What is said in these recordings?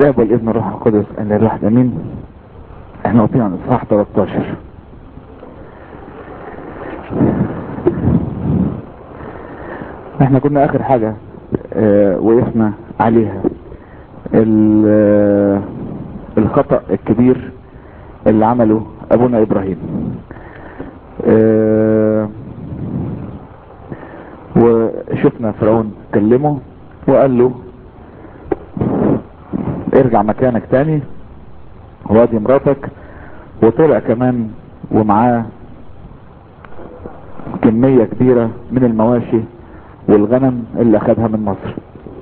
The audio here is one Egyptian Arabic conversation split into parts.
الاب والابن والروح القدس ان الواحد امين احنا واقفين عن اصحاح 13 احنا كنا اخر حاجة اه وقفنا عليها ال- اه الخطأ الكبير اللي عمله ابونا ابراهيم اه وشفنا فرعون كلمه وقال له ارجع مكانك تاني وادي مراتك وطلع كمان ومعاه كمية كبيرة من المواشي والغنم اللي اخدها من مصر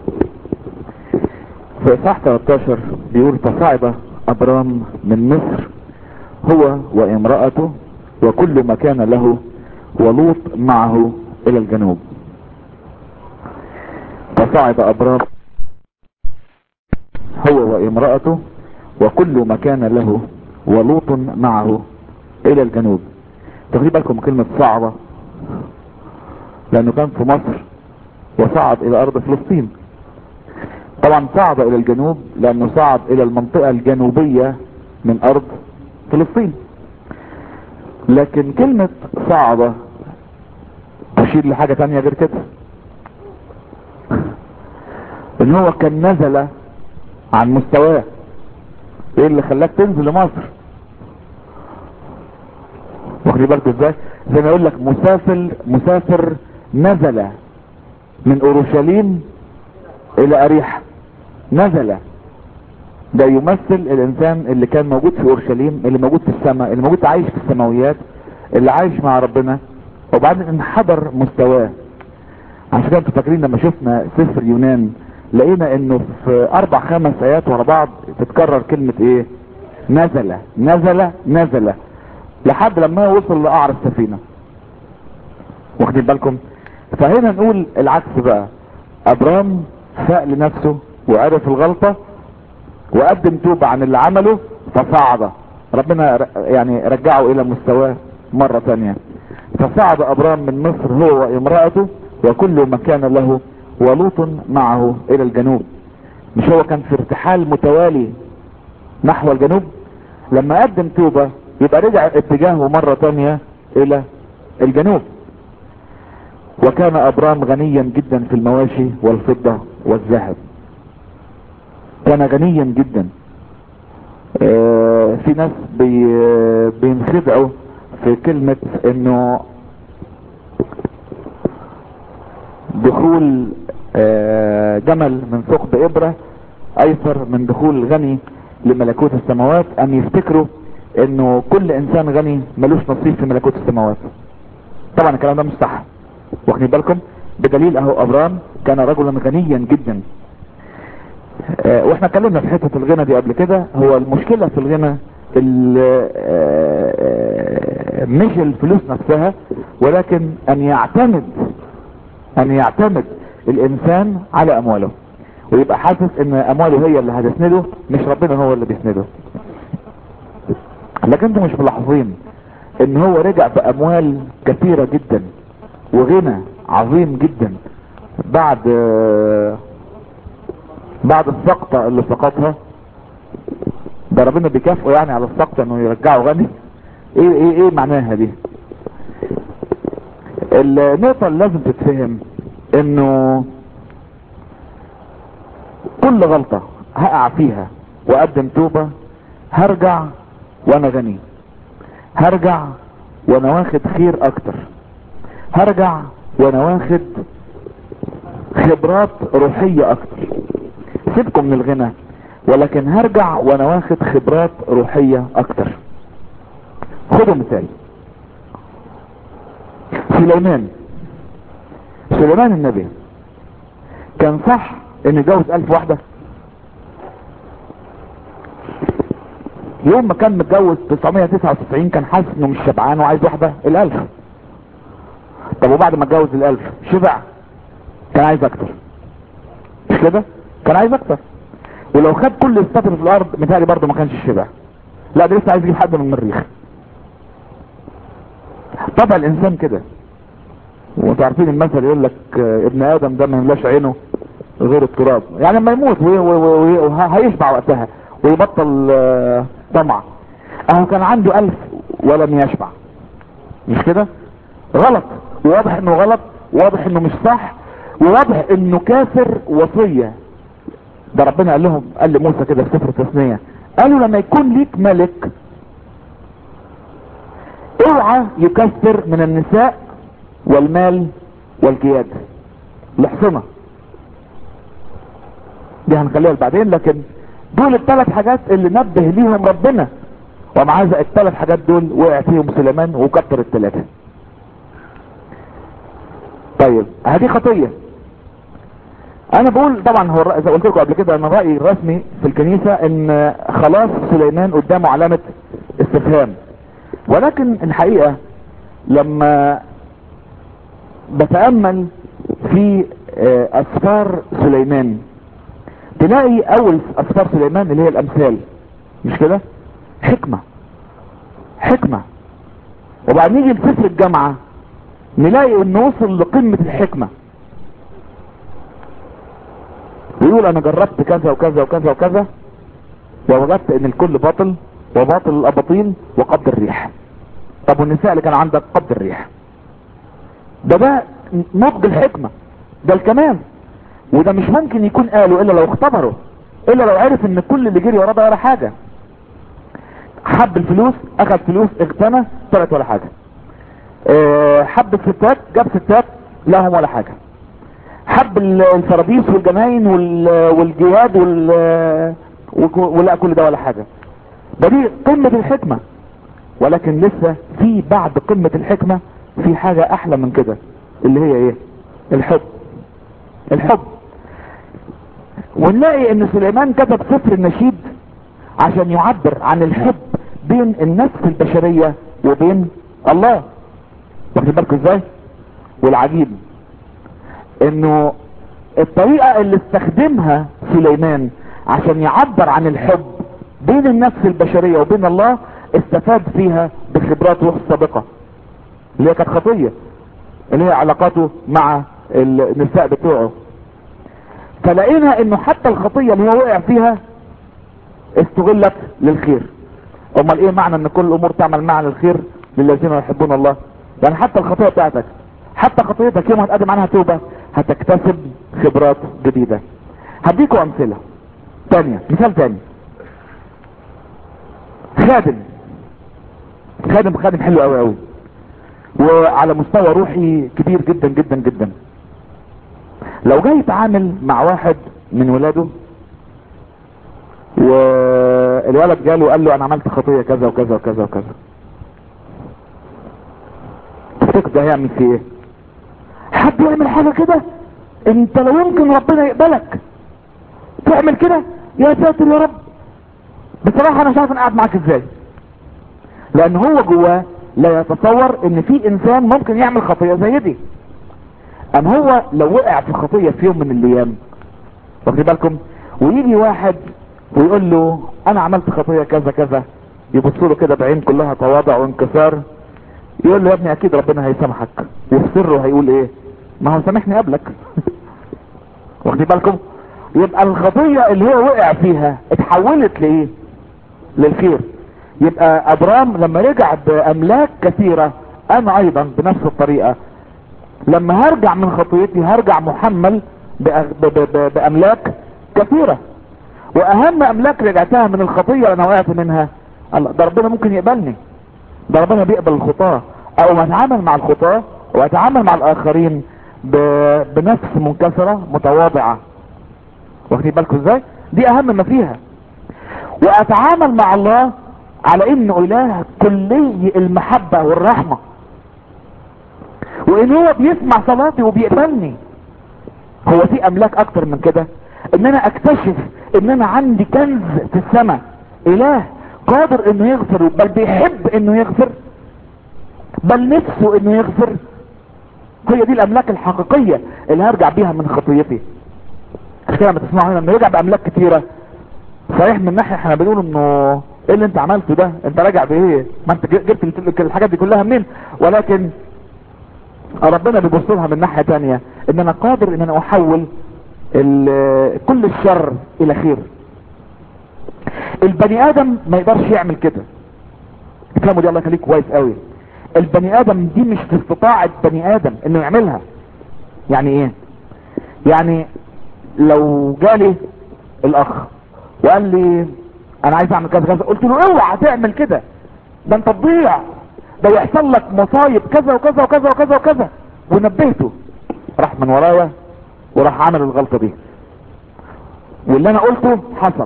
في اصحاح 13 بيقول فصعد ابرام من مصر هو وامرأته وكل ما كان له ولوط معه الى الجنوب فصعد ابرام هو وامرأته وكل ما كان له ولوط معه الى الجنوب تاخدين بالكم كلمة صعدة لانه كان في مصر وصعد الى ارض فلسطين طبعا صعد الى الجنوب لانه صعد الى المنطقة الجنوبية من ارض فلسطين لكن كلمة صعدة تشير لحاجة تانية غير كده ان هو كان نزل عن مستواه ايه اللي خلاك تنزل لمصر واخدين بالكم ازاي زي ما يقول لك مسافر مسافر نزل من اورشليم الى اريحا نزل ده يمثل الانسان اللي كان موجود في اورشليم اللي موجود في السماء اللي موجود عايش في السماويات اللي عايش مع ربنا وبعدين انحدر مستواه عشان كده انتوا فاكرين لما شفنا سفر يونان لقينا انه في اربع خمس ايات ورا بعض تتكرر كلمة ايه نزل نزل نزل لحد لما وصل لقعر السفينة واخدين بالكم فهنا نقول العكس بقى ابرام فاق لنفسه وعرف الغلطة وقدم توبة عن اللي عمله فصعد ربنا ر- يعني رجعه الى مستواه مرة تانية فصعد ابرام من مصر هو وامرأته وكل ما كان له ولوط معه الى الجنوب مش هو كان في ارتحال متوالي نحو الجنوب لما قدم توبة يبقى رجع اتجاهه مرة تانية الى الجنوب وكان ابرام غنيا جدا في المواشي والفضة والذهب كان غنيا جدا آه، في ناس بي بينخدعوا في كلمة انه دخول آه، جمل من ثقب ابرة ايسر من دخول غني لملكوت السماوات ان يفتكروا انه كل انسان غني ملوش نصيب في ملكوت السماوات طبعا الكلام ده مش صح واخدين بالكم بدليل اهو ابرام كان رجلا غنيا جدا آه، واحنا اتكلمنا في حته الغنى دي قبل كده هو المشكله في الغنى ال- آه، مش الفلوس نفسها ولكن ان يعتمد ان يعتمد الانسان على امواله ويبقى حاسس ان امواله هي اللي هتسنده مش ربنا هو اللي بيسنده لكن انتم مش ملاحظين ان هو رجع باموال كثيرة جدا وغنى عظيم جدا بعد بعد السقطة اللي سقطها ده ربنا بيكافئه يعني على السقطة انه يرجعه غني ايه ايه ايه معناها دي النقطة اللي لازم تتفهم انه كل غلطة هقع فيها واقدم توبة هرجع وانا غني هرجع وانا واخد خير اكتر هرجع وانا واخد خبرات روحية اكتر سيبكم من الغنى ولكن هرجع وانا واخد خبرات روحية اكتر خدوا مثال سليمان سليمان النبي كان صح ان يتجوز الف واحدة يوم ما كان متجوز 999 كان حاسس انه مش شبعان وعايز واحدة الالف طب وبعد ما اتجوز الالف شبع كان عايز اكتر مش كده كان عايز اكتر ولو خد كل السفر في الارض متهيألي برضه ما كانش شبع لا ده لسه عايز يجيب حد من المريخ طبع الانسان كده وانتوا عارفين المثل يقول لك آه، ابن ادم ده ما يملاش عينه غير التراب يعني لما يموت وهيشبع وقتها ويبطل آه، طمع اهو كان عنده الف ولم يشبع مش كده غلط واضح انه غلط واضح انه مش صح وواضح انه كافر وصية ده ربنا قال لهم قال لموسى كده في سفر التثنية قالوا لما يكون ليك ملك اوعى يكثر من النساء والمال والجياد الحصنة دي هنخليها بعدين لكن دول الثلاث حاجات اللي نبه ليهم ربنا ومع هذا الثلاث حاجات دول وقع فيهم سليمان وكتر الثلاثة طيب هذه خطية انا بقول طبعا هو الرأي زي قلت لكم قبل كده ان الرأي الرسمي في الكنيسة ان خلاص سليمان قدامه علامة استفهام ولكن الحقيقة لما بتأمل في آه، اسفار سليمان تلاقي اول اسفار سليمان اللي هي الامثال مش كده حكمة حكمة وبعد نيجي لسفر الجامعة نلاقي انه وصل لقمة الحكمة ويقول انا جربت كذا وكذا وكذا وكذا ووجدت ان الكل باطل وباطل الاباطيل وقبض الريح طب والنساء اللي كان عندك قبض الريح ده ده نضج الحكمة ده الكمال وده مش ممكن يكون قاله الا لو اختبره الا لو عرف ان كل اللي جري وراه ده ولا حاجة حب الفلوس اخذ فلوس اغتنى طلعت ولا حاجة اه حب الستات جاب ستات لهم ولا حاجة حب ال- الفراديس والجناين وال- والجهاد وال وك- ولا كل ده ولا حاجة ده دي قمة الحكمة ولكن لسه في بعد قمة الحكمة في حاجة احلى من كده اللي هي ايه الحب الحب ونلاقي ان سليمان كتب سفر النشيد عشان يعبر عن الحب بين النفس البشرية وبين الله واخد بالكم ازاي والعجيب انه الطريقة اللي استخدمها سليمان عشان يعبر عن الحب بين النفس البشرية وبين الله استفاد فيها بخبرات روح السابقة اللي هي كانت خطية اللي هي علاقاته مع النساء بتوعه فلقينا انه حتى الخطية اللي هو وقع فيها استغلت للخير امال ايه معنى ان كل الامور تعمل معا للخير للذين يحبون الله يعني حتى الخطية بتاعتك حتى خطيتك يوم هتقدم عنها توبة هتكتسب خبرات جديدة هديكوا امثلة تانية مثال تاني خادم خادم خادم حلو قوي قوي وعلى مستوى روحي كبير جدا جدا جدا لو جاي يتعامل مع واحد من ولاده والولد جاله وقال له انا عملت خطية كذا وكذا وكذا وكذا تفتكر ده هيعمل فيه ايه حد يعمل حاجة كده انت لو يمكن ربنا يقبلك تعمل كده يا ساتر يا رب بصراحة انا مش عارف انا قاعد معاك ازاي لان هو جواه لا يتصور ان في انسان ممكن يعمل خطية زي دي ام هو لو وقع في خطية في يوم من الايام واخدين بالكم ويجي واحد ويقول له انا عملت خطية كذا كذا يبص له كده بعين كلها تواضع وانكسار يقول له يا ابني اكيد ربنا هيسامحك وفي سره هيقول ايه ما هو سامحني قبلك واخدين بالكم يبقى الخطية اللي هو وقع فيها اتحولت لايه للخير يبقى ابرام لما رجع باملاك كثيرة انا ايضا بنفس الطريقة لما هرجع من خطيتي هرجع محمل بأ- ب- ب- ب- باملاك كثيرة واهم املاك رجعتها من الخطية اللي انا وقعت منها الله ده ربنا ممكن يقبلني ده ربنا بيقبل الخطاة او ما اتعامل مع الخطاة واتعامل مع الاخرين ب- بنفس منكسرة متواضعة واخدين بالكم ازاي دي اهم ما فيها واتعامل مع الله على انه اله كلي المحبة والرحمة وان هو بيسمع صلاتي وبيقبلني هو في املاك اكتر من كده ان انا اكتشف ان انا عندي كنز في السماء اله قادر انه يغفر بل بيحب انه يغفر بل نفسه انه يغفر هي دي الاملاك الحقيقية اللي هرجع بيها من خطيتي عشان كده لما تسمعوا هنا انه رجع باملاك كتيرة صحيح من ناحية احنا بنقول انه ايه اللي انت عملته ده انت راجع بايه ما انت جبت ال- الحاجات دي كلها منين ولكن ربنا بيبص لها من ناحية تانية ان انا قادر ان انا احول ال- كل الشر الى خير البني ادم ما يقدرش يعمل كده افهموا دي الله يخليك كويس قوي البني ادم دي مش في استطاعة بني ادم انه يعملها يعني ايه يعني لو جالي الاخ وقال لي انا عايز اعمل كذا كذا قلت له اوعى تعمل كده ده انت تضيع ده يحصل لك مصايب كذا وكذا وكذا وكذا وكذا ونبهته راح من ورايا وراح عمل الغلطة دي واللي انا قلته حصل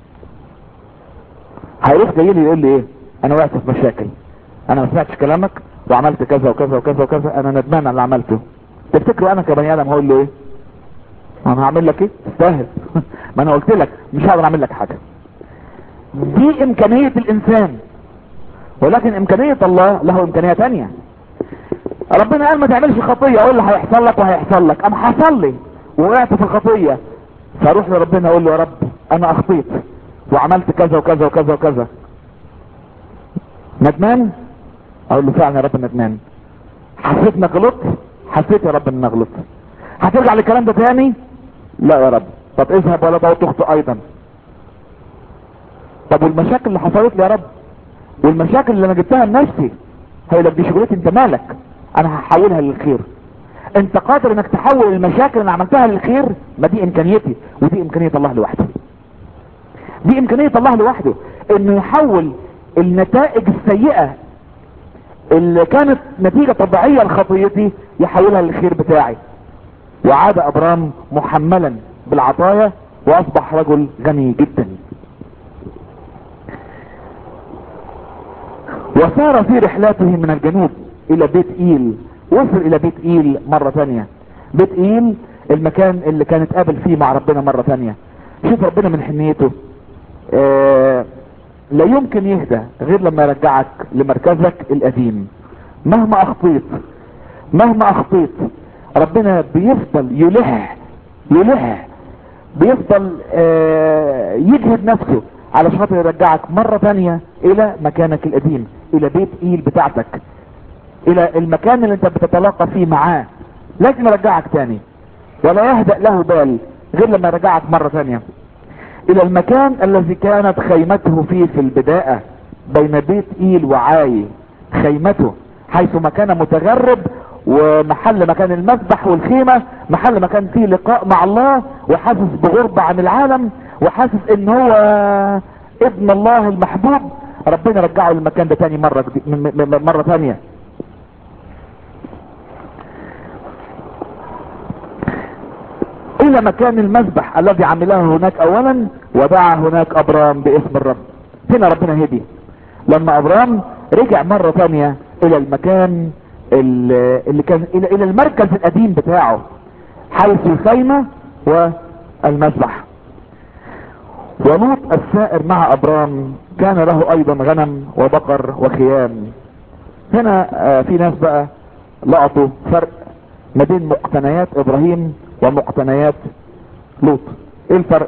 هيروح جاي لي يقول لي ايه انا وقعت في مشاكل انا ما سمعتش كلامك وعملت كذا وكذا وكذا وكذا انا ندمان على اللي عملته تفتكروا انا كبني ادم هقول له ايه انا هعمل لك ايه تستاهل ما انا قلت لك مش هقدر اعمل لك حاجه دي امكانيه الانسان ولكن امكانيه الله له امكانيه تانية ربنا قال ما تعملش خطيه اقول له هيحصل لك وهيحصل لك اما حصل لي وقعت في الخطيه فاروح لربنا اقول له يا رب انا اخطيت وعملت كذا وكذا وكذا وكذا ندمان اقول له فعلا يا رب ندمان حسيت انك غلطت حسيت يا رب ان انا غلطت هترجع للكلام ده تاني لا يا رب طب اذهب ولا تعود تخطئ ايضا طب والمشاكل اللي حصلت لي يا رب والمشاكل اللي انا جبتها لنفسي هي لك دي شغلتي انت مالك انا هحولها للخير انت قادر انك تحول المشاكل اللي عملتها للخير ما دي امكانيتي ودي امكانية الله لوحده دي امكانية الله لوحده انه يحول النتائج السيئة اللي كانت نتيجة طبيعية لخطيتي يحولها للخير بتاعي وعاد ابرام محملا بالعطايا واصبح رجل غني جدا وسار في رحلاته من الجنوب الى بيت ايل وصل الى بيت ايل مرة ثانية بيت ايل المكان اللي كان اتقابل فيه مع ربنا مرة ثانية شوف ربنا من حنيته آه لا يمكن يهدى غير لما يرجعك لمركزك القديم مهما اخطيت مهما اخطيت ربنا بيفضل يلح يلح بيفضل آه يجهد نفسه على خاطر يرجعك مرة تانية الى مكانك القديم الى بيت ايل بتاعتك الى المكان اللي انت بتتلاقى فيه معاه لازم يرجعك تاني ولا يهدأ له بال غير لما يرجعك مرة تانية الى المكان الذي كانت خيمته فيه في البداية بين بيت ايل وعاي خيمته حيث ما كان متغرب ومحل مكان المذبح والخيمة محل مكان فيه لقاء مع الله وحاسس بغربة عن العالم وحاسس ان هو ابن الله المحبوب ربنا رجعه المكان ده تاني مرة, مرة تانية الى مكان المذبح الذي عمله هناك اولا ودعا هناك ابرام باسم الرب هنا ربنا هدي لما ابرام رجع مرة تانية الى المكان اللي كان الى, إلى المركز القديم بتاعه حيث الخيمة والمذبح ولوط السائر مع ابرام كان له ايضا غنم وبقر وخيام هنا في ناس بقى لقطوا فرق ما بين مقتنيات ابراهيم ومقتنيات لوط ايه الفرق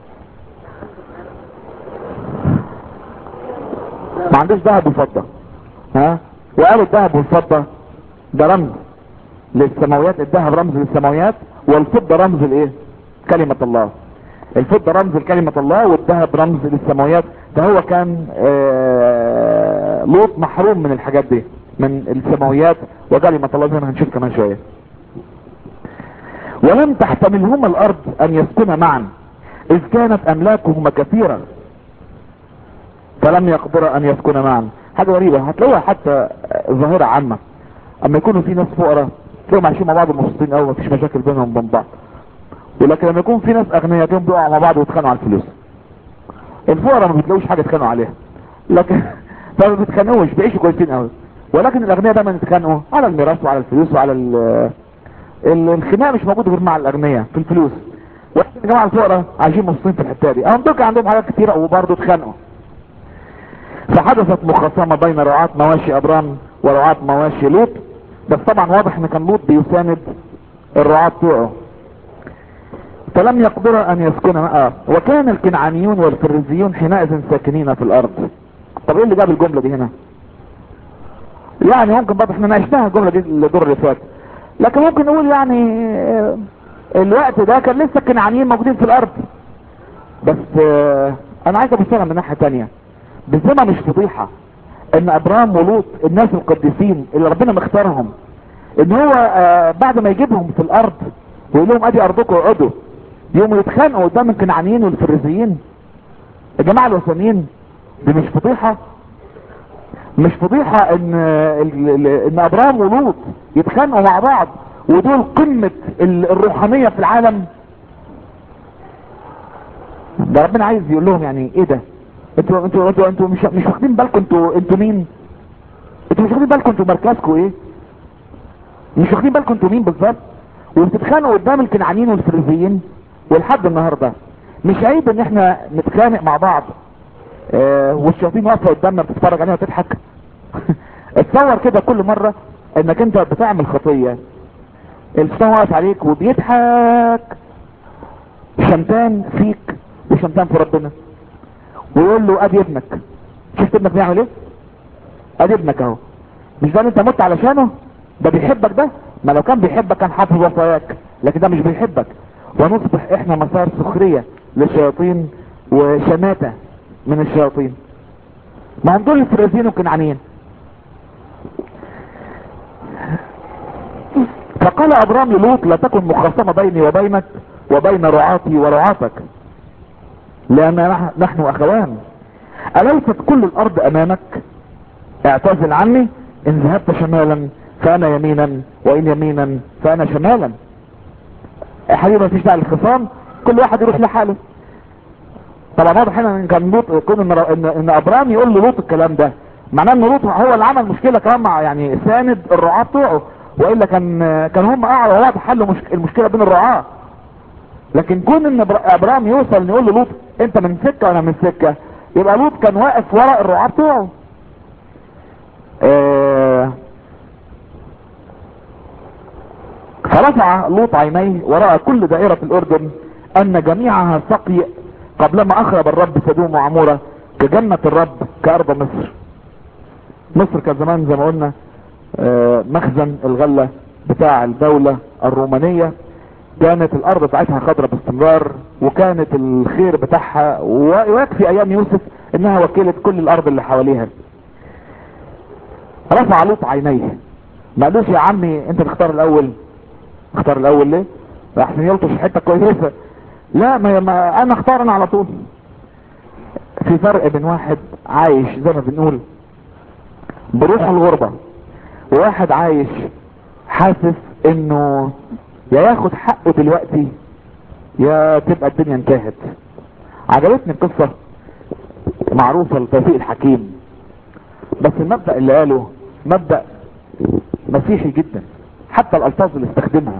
ما عندوش ذهب وفضة ها وقالوا الذهب والفضة ده رمز للسماويات الذهب رمز للسماويات والفضة رمز لايه كلمة الله الفضة رمز لكلمة الله والذهب رمز للسماويات فهو كان آه لوط محروم من الحاجات دي من السماويات وكلمة الله زي ما هنشوف كمان شوية ولم تحتملهما الارض ان يسكن معا اذ كانت املاكهما كثيرة فلم يقدر ان يسكن معا حاجة غريبة هتلاقوها حتى ظاهرة عامة اما يكونوا في ناس فقراء تلاقيهم عايشين مع بعض مبسوطين قوي مفيش مشاكل بينهم وبين بعض ولكن لما يكون في ناس اغنياء تلاقيهم بيقعوا مع بعض ويتخانقوا على الفلوس الفقراء ما بتلاقوش حاجة يتخانقوا عليها لكن فما بيتخانقوش بيعيشوا كويسين قوي ولكن الاغنياء دايما يتخانقوا على الميراث وعلى الفلوس وعلى الخناق مش موجود غير مع الاغنياء في الفلوس واحد يا جماعه الفقراء عايشين مبسوطين في الحته دي هم دول عندهم حاجات كتيره وبرضه اتخانقوا فحدثت مخاصمه بين رعاة مواشي ابرام ورعاة مواشي لوط بس طبعا واضح ان كان لوط بيساند الرعاة بتوعه فلم يقدر ان يسكن معه وكان الكنعانيون والفريزيون حينئذ ساكنين في الارض طب ايه اللي جاب الجمله دي هنا يعني ممكن برضه احنا ناقشناها الجمله دي الدور اللي فات لكن ممكن نقول يعني الوقت ده كان لسه الكنعانيين موجودين في الارض بس آه، انا عايز ابص لها من ناحيه تانية بالذمه مش فضيحه ان ابرام ولوط الناس القديسين اللي ربنا مختارهم ان هو آه، بعد ما يجيبهم في الارض ويقول لهم ادي ارضكم اقعدوا يقوموا يتخانقوا قدام الكنعانيين والفريزيين الجماعه الوثنيين دي مش فضيحه مش فضيحه ان ال- ال- ان ابرام ولوط يتخانقوا مع بعض ودول قمه ال- الروحانيه في العالم ده ربنا عايز يقول لهم يعني ايه ده انتوا انتوا انتوا انتوا مش مش واخدين بالكم انتوا انتوا مين انتوا مش واخدين بالكم انتوا مركزكم ايه مش واخدين بالكم انتوا مين بالظبط وبتتخانقوا قدام الكنعانيين والفريزيين ولحد النهارده مش عيب ان احنا نتخانق مع بعض اه والشياطين واقفه قدامنا بتتفرج علينا وتضحك اتصور كده كل مره انك انت بتعمل خطيه الشيطان واقف عليك وبيضحك شمتان فيك وشمتان في ربنا ويقول له ادي ابنك شفت ابنك بيعمل ايه ادي ابنك اهو مش ده اللي انت مت علشانه ده بيحبك ده ما لو كان بيحبك كان حافظ وصاياك لكن ده مش بيحبك ونصبح احنا مسار سخرية للشياطين وشماتة من الشياطين ما هم دول الفريزين والكنعانيين فقال ابرام للوط لا تكن مخاصمة بيني وبينك وبين رعاتي ورعاتك لان نح- نحن اخوان اليست كل الارض امامك اعتزل عني ان ذهبت شمالا فانا يمينا وان يمينا فانا شمالا يا حبيبي مفيش داعي للخصام كل واحد يروح لحاله طبعا واضح هنا ان كان لوط يكون ان ان, إن ابرام يقول للوط الكلام ده معناه ان لوط هو اللي عمل مشكله كمان مع يعني ساند الرعاة بتوعه والا كان كان هم قعدوا بعض حلوا مش المشكله بين الرعاة لكن كون ان إبر- ابرام يوصل إن يقول للوط انت من سكه وانا من سكه يبقى لوط كان واقف ورا الرعاة بتوعه آه، فرفع لوط عينيه ورأى كل دائرة الأردن أن جميعها سقي قبلما أخرب الرب سدوم وعمورة كجنة الرب كأرض مصر مصر كان زمان زي ما قلنا آه، مخزن الغلة بتاع الدولة الرومانية كانت الأرض بتاعتها خضرة باستمرار وكانت الخير بتاعها و- ويكفي أيام يوسف إنها وكلت كل الأرض اللي حواليها رفع لوط عينيه ما قالوش يا عمي انت تختار الاول اختار الاول ليه احسن يلطش حته كويسه لا ما, ما انا اختار انا على طول في فرق بين واحد عايش زي ما بنقول بروح الغربة وواحد عايش حاسس انه يا ياخد حقه دلوقتي يا تبقى الدنيا انتهت عجبتني القصة معروفة لتوفيق الحكيم بس المبدأ اللي قاله مبدأ مسيحي جدا حتى الالفاظ اللي استخدمها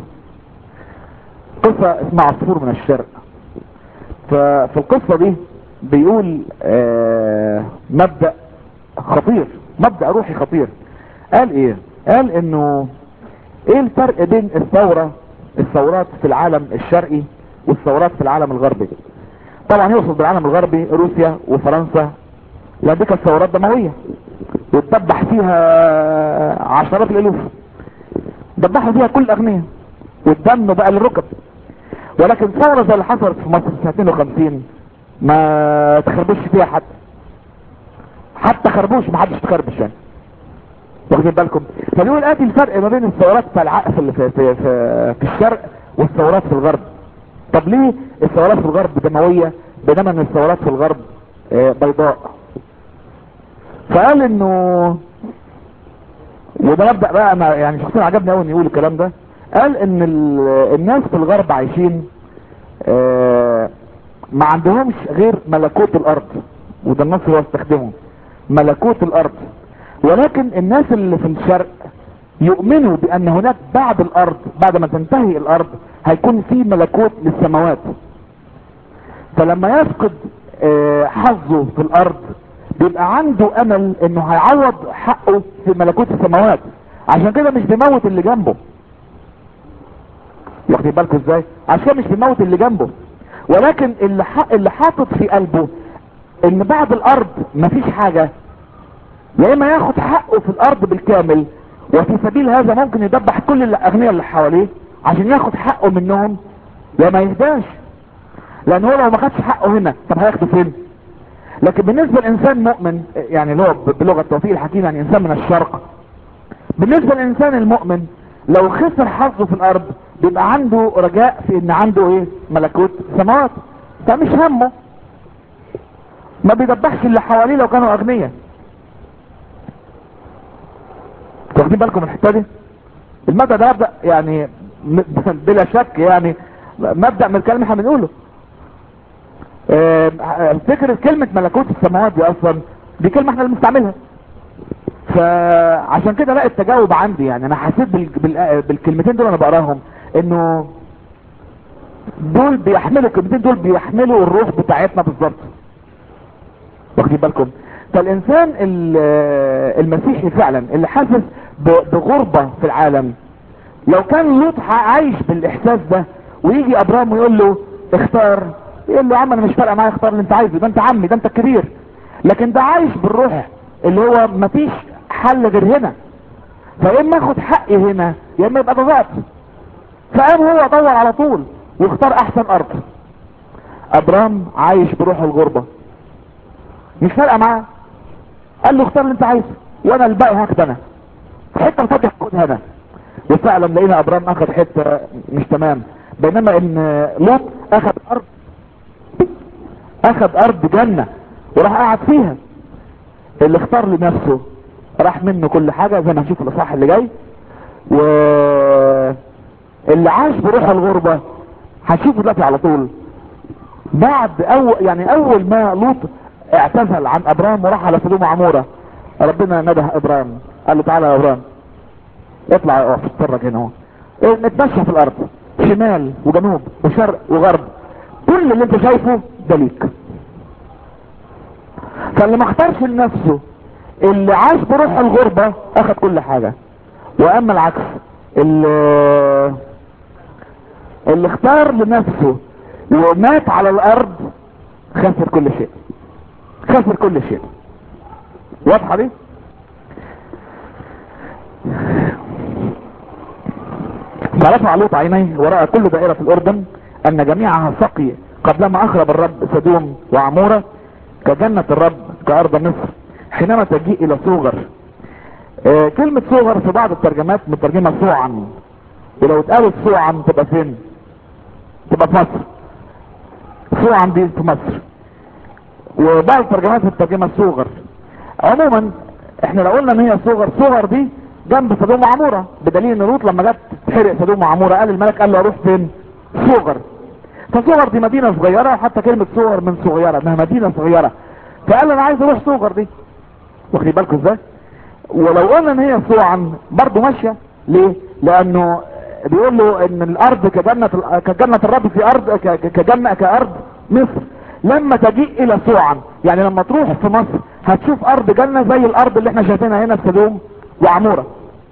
قصة اسمها عصفور من الشرق ففي القصة دي بيقول آه مبدأ خطير مبدأ روحي خطير قال ايه قال انه ايه الفرق بين الثورة الثورات في العالم الشرقي والثورات في العالم الغربي طبعا يقصد بالعالم الغربي روسيا وفرنسا لان دي كانت ثورات دمويه وتدبح فيها عشرات الالوف دبحوا فيها كل الاغنياء والدم بقى للركب ولكن ثورة زي اللي حصلت في مصر سنة 52 ما تخربش فيها حد حتى خربوش ما حدش تخربش يعني واخدين بالكم فبيقول ادي الفرق ما بين الثورات في الع... في, في, في, في, في الشرق والثورات في الغرب طب ليه الثورات في الغرب دموية بينما ان الثورات في الغرب آه، بيضاء فقال انه وده مبدأ بقى انا يعني شخصيا عجبني قوي ان يقول الكلام ده قال ان ال- الناس في الغرب عايشين آه، ما عندهمش غير ملكوت الارض وده النص اللي هو استخدمه ملكوت الارض ولكن الناس اللي في الشرق يؤمنوا بان هناك بعد الارض بعد ما تنتهي الارض هيكون في ملكوت للسماوات فلما يفقد آه، حظه في الارض بيبقى عنده امل انه هيعوض حقه في ملكوت السماوات عشان كده مش بيموت اللي جنبه واخدين بالكم ازاي عشان كده مش بيموت اللي جنبه ولكن اللي ح... اللي حاطط في قلبه ان بعد الارض مفيش حاجة يا اما ياخد حقه في الارض بالكامل وفي سبيل هذا ممكن يدبح كل الاغنياء اللي حواليه عشان ياخد حقه منهم لا ما يهداش لان هو لو ما خدش حقه هنا طب هياخده فين لكن بالنسبة للانسان مؤمن يعني اللي هو بلغة توفيق الحكيم يعني انسان من الشرق بالنسبة للانسان المؤمن لو خسر حظه في الارض بيبقى عنده رجاء في ان عنده ايه ملكوت سماوات فمش همه ما بيدبحش اللي حواليه لو كانوا اغنياء واخدين بالكم من الحته دي المبدا ده مبدا يعني م- بلا شك يعني مبدا من الكلام اللي احنا بنقوله آه، فكره كلمه ملكوت السماوات دي اصلا دي كلمه احنا اللي بنستعملها فعشان كده لا التجاوب عندي يعني انا حسيت بال... بال... بالكلمتين دول انا بقراهم انه دول بيحملوا الكلمتين دول بيحملوا الروح بتاعتنا بالظبط واخدين بالكم فالانسان ال- المسيحي فعلا اللي حاسس ب- بغربة في العالم لو كان لوط عايش بالاحساس ده ويجي ابرام ويقول له اختار يقول له يا عم انا مش فارقه معايا اختار اللي انت عايزه ده انت عمي ده انت الكبير لكن ده عايش بالروح اللي هو مفيش حل غير هنا فيا اما اخد حقي هنا يا اما يبقى ضغط فقام هو دور على طول واختار احسن ارض ابرام عايش بروح الغربة مش فارقه معاه قال له اختار اللي انت عايزه وانا الباقي هاخد انا حته الفتح خدها انا وفعلا لقينا ابرام اخذ حته مش تمام بينما ان لوط اخذ ارض اخذ ارض جنة وراح قاعد فيها اللي اختار لنفسه راح منه كل حاجة زي ما هنشوف الاصحاح اللي جاي و اللي عاش بروح الغربة هنشوفه دلوقتي على طول بعد أول يعني اول ما لوط اعتزل عن ابرام وراح على سدوم وعمورة ربنا نده ابرام قال له تعالى يا ابرام اطلع اقف اتفرج هنا اهو إيه، نتمشى في الارض شمال وجنوب وشرق وغرب كل اللي انت شايفه ده ليك فاللي ما اختارش لنفسه اللي عاش بروح الغربة اخد كل حاجة واما العكس اللي, اللي اختار لنفسه ومات على الارض خسر كل شيء خسر كل شيء واضحة دي فرفع لوط عينيه ورأى كل دائرة في الأردن أن جميعها سقي قبلما أخرب الرب سدوم وعمورة كجنة الرب كأرض مصر حينما تجيء إلى صوغر آه كلمة صوغر في بعض الترجمات مترجمة صوعا ولو اتقالت صوعا تبقى فين تبقى في مصر صوعا دي في مصر وبعض الترجمات مترجمة صوغر عموما احنا لو قلنا ان هي صغر صغر دي جنب سدوم وعمورة بدليل ان لوط لما جت تحرق سدوم وعمورة قال الملك قال له اروح فين صغر فصغر دي مدينة صغيرة حتى كلمة صغر من صغيرة انها مدينة صغيرة فقال انا عايز اروح صغر دي واخدين بالكم ازاي ولو قلنا ان هي صوعا برضه ماشية ليه لانه بيقول له ان الارض كجنة كجنة الرب في ارض ك- كجنة كارض مصر لما تجيء الى صوعا يعني لما تروح في مصر هتشوف ارض جنة زي الارض اللي احنا شايفينها هنا في سدوم وعمورة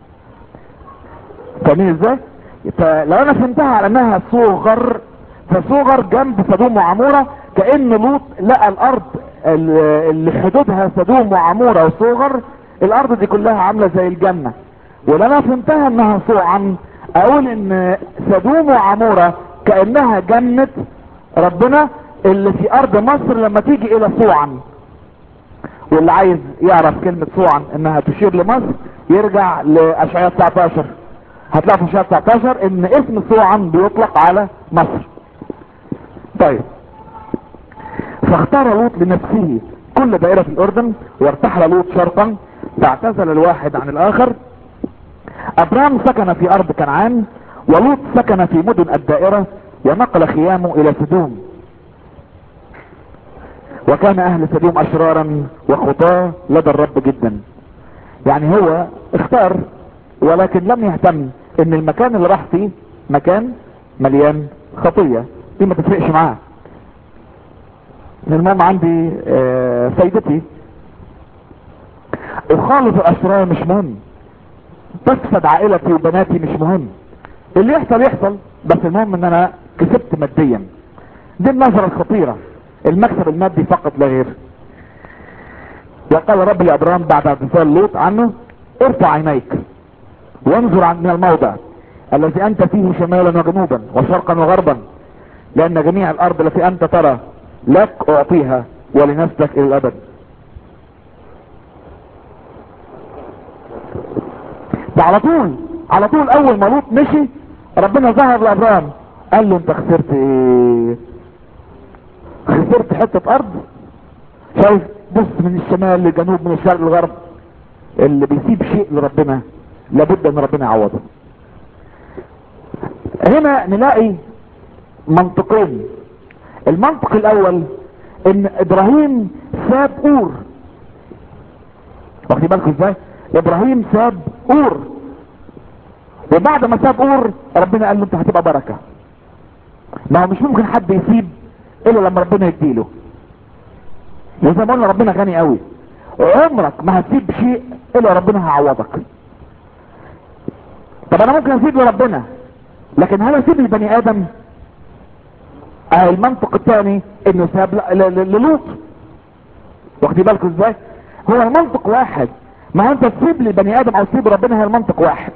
فاهمين ازاي فلو انا فهمتها على انها صغر فصغر جنب سدوم وعمورة كأن لوط لقى الارض ال- اللي حدودها سدوم وعمورة وصغر الارض دي كلها عاملة زي الجنة ولو انا فهمتها انها صوعا اقول ان سدوم وعمورة كأنها جنة ربنا اللي في ارض مصر لما تيجي الى صوعا واللي عايز يعرف كلمة صوعا انها تشير لمصر يرجع لاشعياء 19 هتلاقي في اشعياء 19 ان اسم صوعا بيطلق على مصر طيب فاختار لوط لنفسه كل دائرة في الاردن وارتحل لوط شرقا فاعتزل الواحد عن الاخر ابرام سكن في ارض كنعان ولوط سكن في مدن الدائرة ونقل خيامه الى سدوم وكان اهل سدوم اشرارا وخطاه لدى الرب جدا يعني هو اختار ولكن لم يهتم ان المكان اللي راح فيه مكان مليان خطية دي ما تفرقش معاه المهم عندي آه، فايدتي اخالط الاشرار مش مهم تفسد عائلتي وبناتي مش مهم اللي يحصل يحصل بس المهم ان انا كسبت ماديا دي النظرة الخطيرة المكسب المادي فقط لا غير وقال رب لابرام بعد اتصال لوط عنه ارفع عينيك وانظر عن من الموضع الذي انت فيه شمالا وجنوبا وشرقا وغربا لان جميع الارض التي انت ترى لك اعطيها ولنفسك الى الابد ده على طول على طول اول ما لوط مشي ربنا ظهر لابرام قال له انت خسرت ايه خسرت حتة ارض شايف بص من الشمال للجنوب من الشرق للغرب اللي بيسيب شيء لربنا لابد ان ربنا يعوضه هنا نلاقي منطقين المنطق الاول ان ابراهيم ساب اور واخدين بالكم ازاي ابراهيم ساب اور وبعد ما ساب اور ربنا قال له انت هتبقى بركة ما هو مش ممكن حد يسيب الا لما ربنا يديله وزي ما قلنا ربنا غني قوي عمرك ما هتسيب شيء الا ربنا هيعوضك طب انا ممكن اسيب لربنا لكن هل اسيب لبني ادم آه المنطق الثاني انه ساب ل- ل- ل- للوط واخدين بالكم ازاي هو المنطق واحد ما هو انت تسيب لبني ادم او تسيب ربنا هي المنطق واحد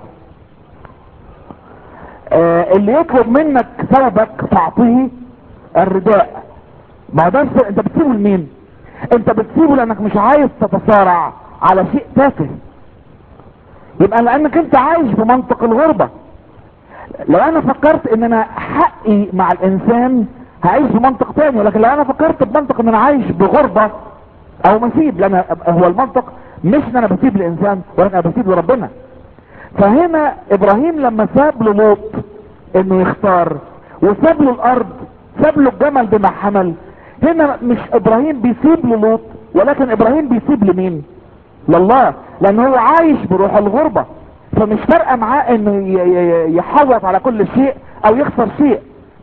آه اللي يطلب منك ثوبك تعطيه الرداء ما هو ده الس- انت بتسيبه لمين انت بتسيبه لانك مش عايز تتصارع على شيء تافه يبقى لانك انت عايش بمنطق الغربة لو انا فكرت ان انا حقي مع الانسان هعيش بمنطق تاني لكن لو انا فكرت بمنطق ان انا عايش بغربة او مسيب لان هو المنطق مش ان انا بسيب لانسان ولكن انا بسيب لربنا فهنا ابراهيم لما ساب له لوط انه يختار وساب له الارض ساب له الجمل بما حمل هنا مش ابراهيم بيسيب للوط ولكن ابراهيم بيسيب لمين لله لان هو عايش بروح الغربة فمش فارقة معاه انه ي- ي- يحوط على كل شيء او يخسر شيء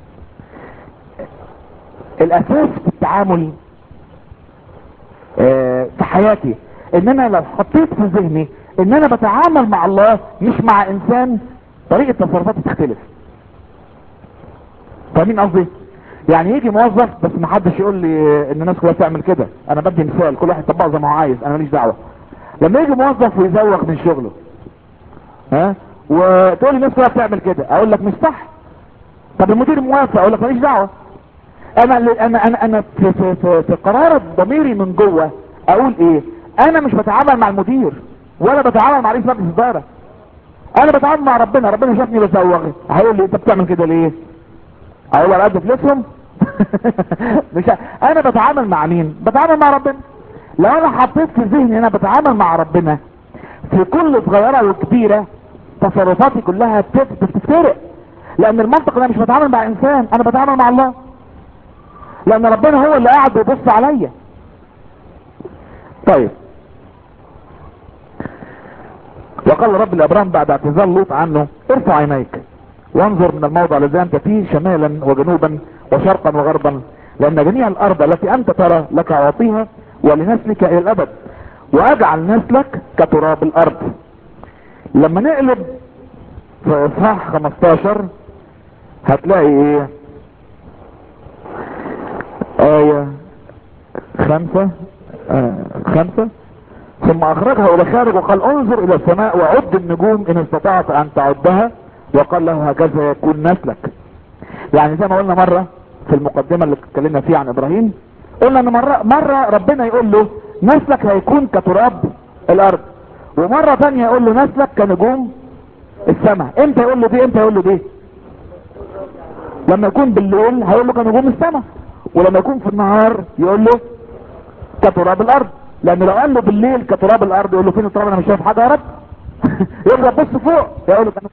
الاساس في التعامل آه، في حياتي ان انا لو حطيت في ذهني ان انا بتعامل مع الله مش مع انسان طريقة تصرفاتي تختلف فاهمين قصدي يعني يجي موظف بس ما حدش يقول لي ان الناس كلها تعمل كده انا بدي مثال كل واحد يطبقه زي ما هو عايز انا ماليش دعوه لما يجي موظف ويزوغ من شغله ها وتقول لي الناس كلها بتعمل كده اقول لك مش صح طب المدير موافق اقول لك ماليش دعوه انا انا انا انا في, في, في, في قرار ضميري من جوه اقول ايه انا مش بتعامل مع المدير ولا بتعامل مع رئيس مجلس الاداره انا بتعامل مع ربنا ربنا شافني بزوغ هيقول لي انت بتعمل كده ليه اقول له على قد فلوسهم مش ه- انا بتعامل مع مين بتعامل مع ربنا لو انا حطيت في ذهني انا بتعامل مع ربنا في كل صغيرة وكبيرة تصرفاتي كلها بتت- بتفترق لان المنطق انا مش بتعامل مع انسان انا بتعامل مع الله لان ربنا هو اللي قاعد بيبص عليا طيب وقال رب لابراهيم بعد اعتزال لوط عنه ارفع عينيك وانظر من الموضع الذي انت فيه شمالا وجنوبا وشرقا وغربا لان جميع الارض التي انت ترى لك اعطيها ولنسلك الى الابد واجعل نسلك كتراب الارض لما نقلب في اصحاح 15 هتلاقي ايه آية خمسة آه خمسة ثم اخرجها الى خارج وقال انظر الى السماء وعد النجوم ان استطعت ان تعدها وقال له هكذا يكون نسلك يعني زي ما قلنا مرة في المقدمة اللي اتكلمنا فيها عن ابراهيم قلنا ان مرة, مرة ربنا يقول له نسلك هيكون كتراب الارض ومرة تانية يقول له نسلك كنجوم السماء امتى يقول له دي امتى يقول له دي لما يكون بالليل هيقول له كنجوم السماء ولما يكون في النهار يقول له كتراب الارض لان لو قال له بالليل كتراب الارض يقول له فين التراب انا مش شايف حاجه يا رب يقول له بص فوق يقول له كان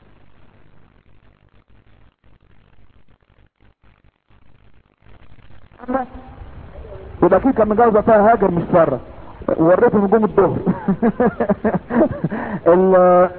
يبقى في كان مجوزة فيها هاجر مش سارة وريته نجوم الظهر ال-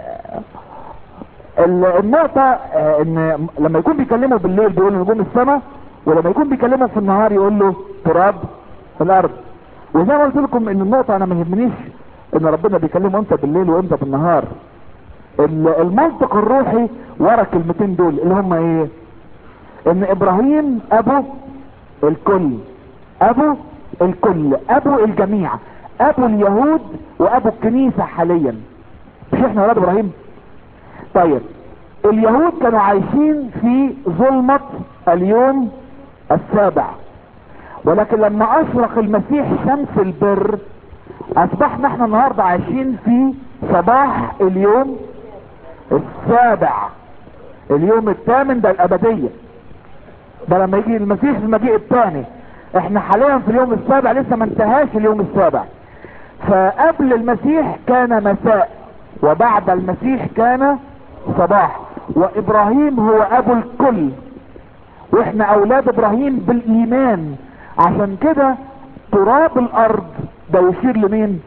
ال- النقطة آه، ان لما يكون بيكلمه بالليل بيقول له نجوم السماء ولما يكون بيكلمه في النهار يقول له تراب الارض وزي ما قلت لكم ان النقطة انا ما يهمنيش ان ربنا بيكلمه امتى بالليل وامتى بالنهار ال- المنطق الروحي ورا الكلمتين دول اللي هم ايه ان ابراهيم ابو الكل ابو الكل ابو الجميع ابو اليهود وابو الكنيسة حاليا مش احنا ولاد ابراهيم طيب اليهود كانوا عايشين في ظلمة اليوم السابع ولكن لما اشرق المسيح شمس البر اصبحنا احنا النهارده عايشين في صباح اليوم السابع اليوم الثامن ده الابديه ده لما يجي المسيح في المجيء الثاني احنا حاليا في اليوم السابع لسه ما انتهاش اليوم السابع فقبل المسيح كان مساء وبعد المسيح كان صباح وابراهيم هو ابو الكل واحنا اولاد ابراهيم بالايمان عشان كده تراب الارض ده يشير لمين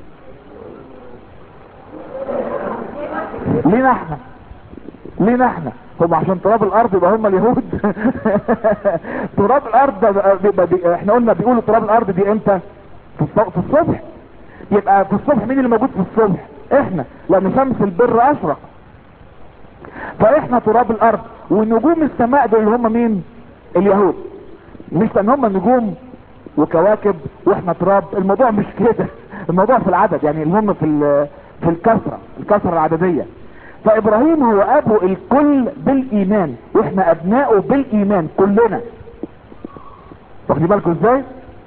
لينا احنا لينا احنا هم عشان تراب الارض يبقى هم اليهود تراب الارض ده بيبقى بي احنا قلنا بيقولوا تراب الارض دي امتى في الص- في الصبح يبقى في الصبح مين اللي موجود في الصبح احنا لان شمس البر اشرق فاحنا تراب الارض ونجوم السماء دول اللي هم مين اليهود مش لان هم نجوم وكواكب واحنا تراب الموضوع مش كده الموضوع في العدد يعني المهم في ال- في الكثره الكثره العدديه فابراهيم هو ابو الكل بالايمان واحنا ابنائه بالايمان كلنا واخدين بالكم ازاي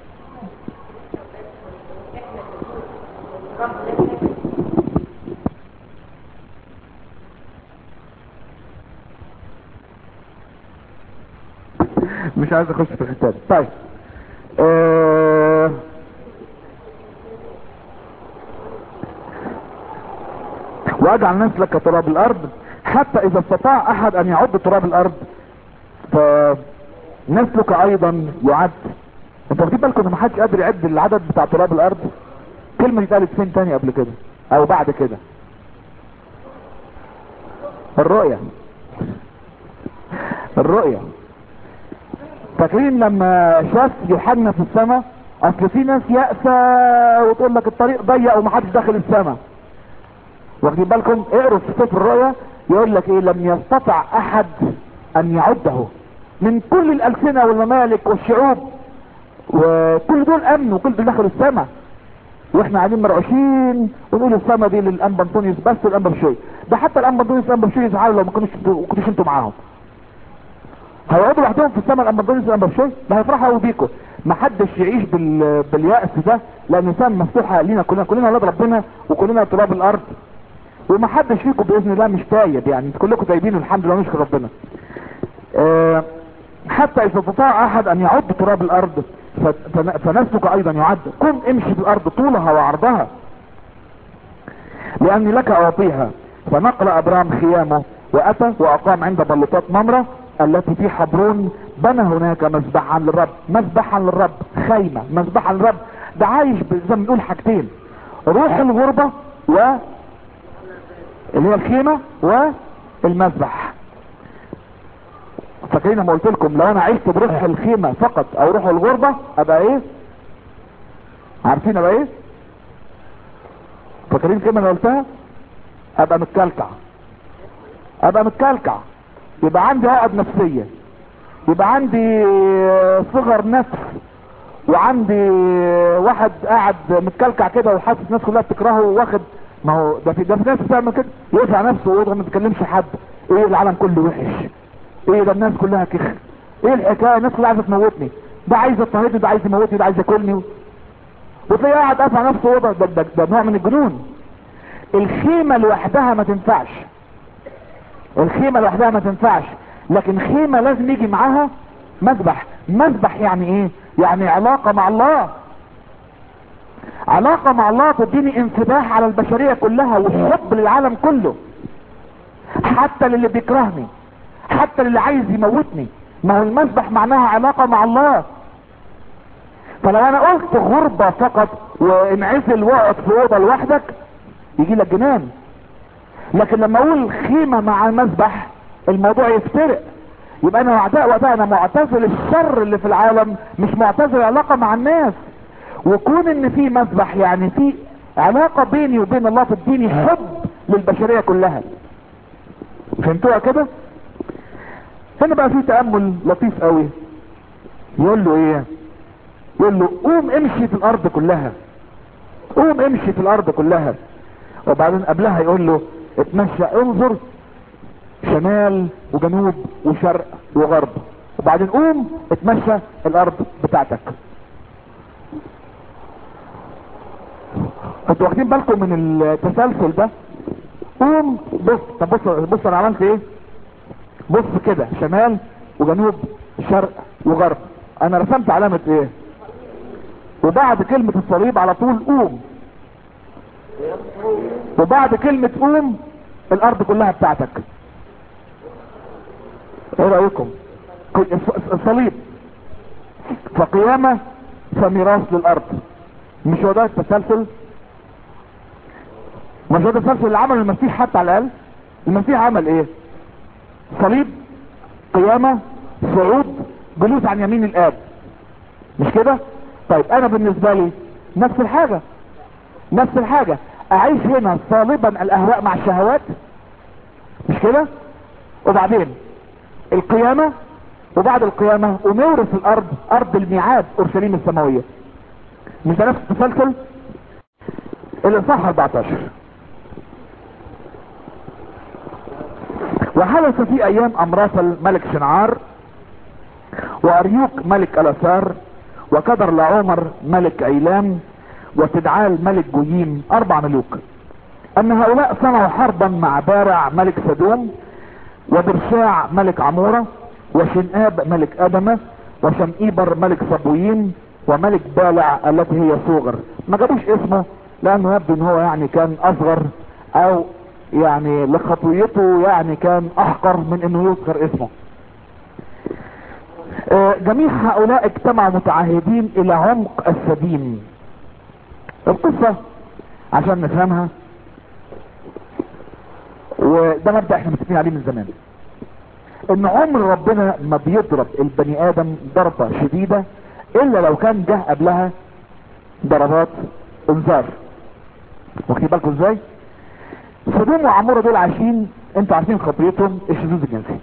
مش عايز اخش في الحته دي طيب آه... واجعل نسلك كتراب الارض حتى اذا استطاع احد ان يعد تراب الارض فنسلك ايضا يعد انتوا واخدين بالكم ان محدش قادر يعد العدد بتاع تراب الارض كلمه دي اتقالت فين تاني قبل كده او بعد كده الرؤية الرؤية فاكرين لما شاف يوحنا في السماء اصل في ناس يأسى وتقول لك الطريق ضيق ومحدش داخل السماء واخدين بالكم اقروا في سفر الرؤيا يقول لك ايه لم يستطع احد ان يعده من كل الالسنه والممالك والشعوب وكل دول امنوا وكل دول دخلوا السماء واحنا قاعدين مرعوشين ونقول السما دي للانبا انطونيوس بس والانبا بشوي ده حتى الانبا انطونيوس والانبا بشوي يزعلوا لو ما كانوش ما كنتوش انتوا معاهم هيقعدوا لوحدهم في السما الانبا انطونيوس والانبا بشوي ده هيفرحوا قوي بيكم ما حدش يعيش بال... باليأس ده لان السما مفتوحه لينا كلنا كلنا اولاد ربنا وكلنا تراب الارض وما حدش فيكم باذن الله مش تايب يعني انتوا كلكم تايبين والحمد لله نشكر ربنا آه، حتى اذا استطاع احد ان يعد تراب الارض ف- فن- فنسلك ايضا يعد قم امشي في الارض طولها وعرضها لاني لك اعطيها فنقل ابرام خيامه واتى واقام عند بلوطات ممرة التي في حبرون بنى هناك مذبحا للرب مذبحا للرب خيمة مذبحا للرب ده عايش ب- زي ما بنقول حاجتين روح الغربة و اللي هي الخيمة والمذبح فاكرين لما قلت لكم لو انا عشت بروح الخيمة فقط او روح الغربة ابقى ايه عارفين ابقى ايه فاكرين الكلمة اللي قلتها ابقى متكلكع ابقى متكلكع يبقى عندي عقد نفسية يبقى عندي صغر نفس وعندي واحد قاعد متكلكع كده وحاسس الناس كلها بتكرهه واخد ما هو ده في ده في ناس بتعمل كده يرفع نفسه ويضغط ما تكلمش حد ايه العالم كله وحش ايه ده الناس كلها كخ ايه الحكايه الناس كلها عايزه تموتني ده عايز يضطهدني ده عايز يموتني ده عايز ياكلني وتلاقيه قاعد قافع نفسه وضع ده, ده, ده نوع من الجنون الخيمه لوحدها ما تنفعش الخيمه لوحدها ما تنفعش لكن خيمه لازم يجي معاها مذبح مذبح يعني ايه يعني علاقه مع الله علاقه مع الله تديني انفتاح على البشريه كلها والحب للعالم كله حتى للي بيكرهني حتى للي عايز يموتني ما هو المذبح معناها علاقه مع الله فلو انا قلت غربة فقط وانعزل واقعد في اوضه لوحدك يجي لك جنان لكن لما اقول خيمة مع مذبح الموضوع يفترق يبقى انا وقتها وقتها انا معتزل الشر اللي في العالم مش معتزل علاقة مع الناس وكون ان في مذبح يعني في علاقة بيني وبين الله تديني حب للبشرية كلها فهمتوها كده هنا بقى في تأمل لطيف قوي يقول له ايه يقول له قوم امشي في الارض كلها قوم امشي في الارض كلها وبعدين قبلها يقول له اتمشى انظر شمال وجنوب وشرق وغرب وبعدين قوم اتمشى الارض بتاعتك انتوا واخدين بالكم من التسلسل ده قوم بص طب بص بص انا عملت ايه بص كده شمال وجنوب شرق وغرب انا رسمت علامة ايه وبعد كلمة الصليب على طول قوم وبعد كلمة قوم الارض كلها بتاعتك ايه رأيكم الصليب فقيامة فميراث للارض مش هو ده التسلسل مش هو ده التسلسل اللي عمل المسيح حتى على الاقل المسيح عمل ايه صليب قيامة صعود جلوس عن يمين الاب مش كده طيب انا بالنسبة لي نفس الحاجة نفس الحاجة اعيش هنا صالبا الاهواء مع الشهوات مش كده وبعدين القيامة وبعد القيامة ونورث الارض ارض الميعاد اورشليم السماوية مش ده نفس التسلسل الاصحاح 14 وحدث في ايام امراثل ملك شنعار واريوك ملك الاثار وكدر لعمر ملك ايلام وتدعال ملك جويم اربع ملوك ان هؤلاء صنعوا حربا مع بارع ملك سدوم وبرشاع ملك عمورة وشنآب ملك ادمة وشمئيبر ملك صبويين وملك بالع التي هي صوغر ما جابوش اسمه لانه يبدو ان هو يعني كان اصغر او يعني لخطويته يعني كان احقر من انه يذكر اسمه آه جميع هؤلاء اجتمعوا متعهدين الى عمق السديم القصة عشان نفهمها وده مبدأ احنا متفقين عليه من زمان ان عمر ربنا ما بيضرب البني ادم ضربة شديدة الا لو كان جه قبلها ضربات انذار واخدين بالكم ازاي سدوم وعمورة دول عايشين انتوا عارفين خطيتهم الشذوذ الجنسي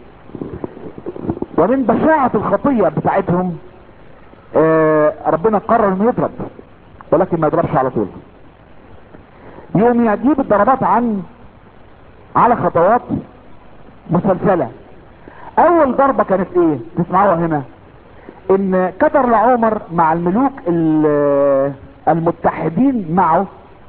ومن بشاعة الخطية بتاعتهم آه ربنا قرر انه يضرب ولكن ما يضربش على طول يوم يجيب الضربات عن على خطوات مسلسلة اول ضربة كانت ايه تسمعوها هنا ان كدر لعمر مع الملوك المتحدين معه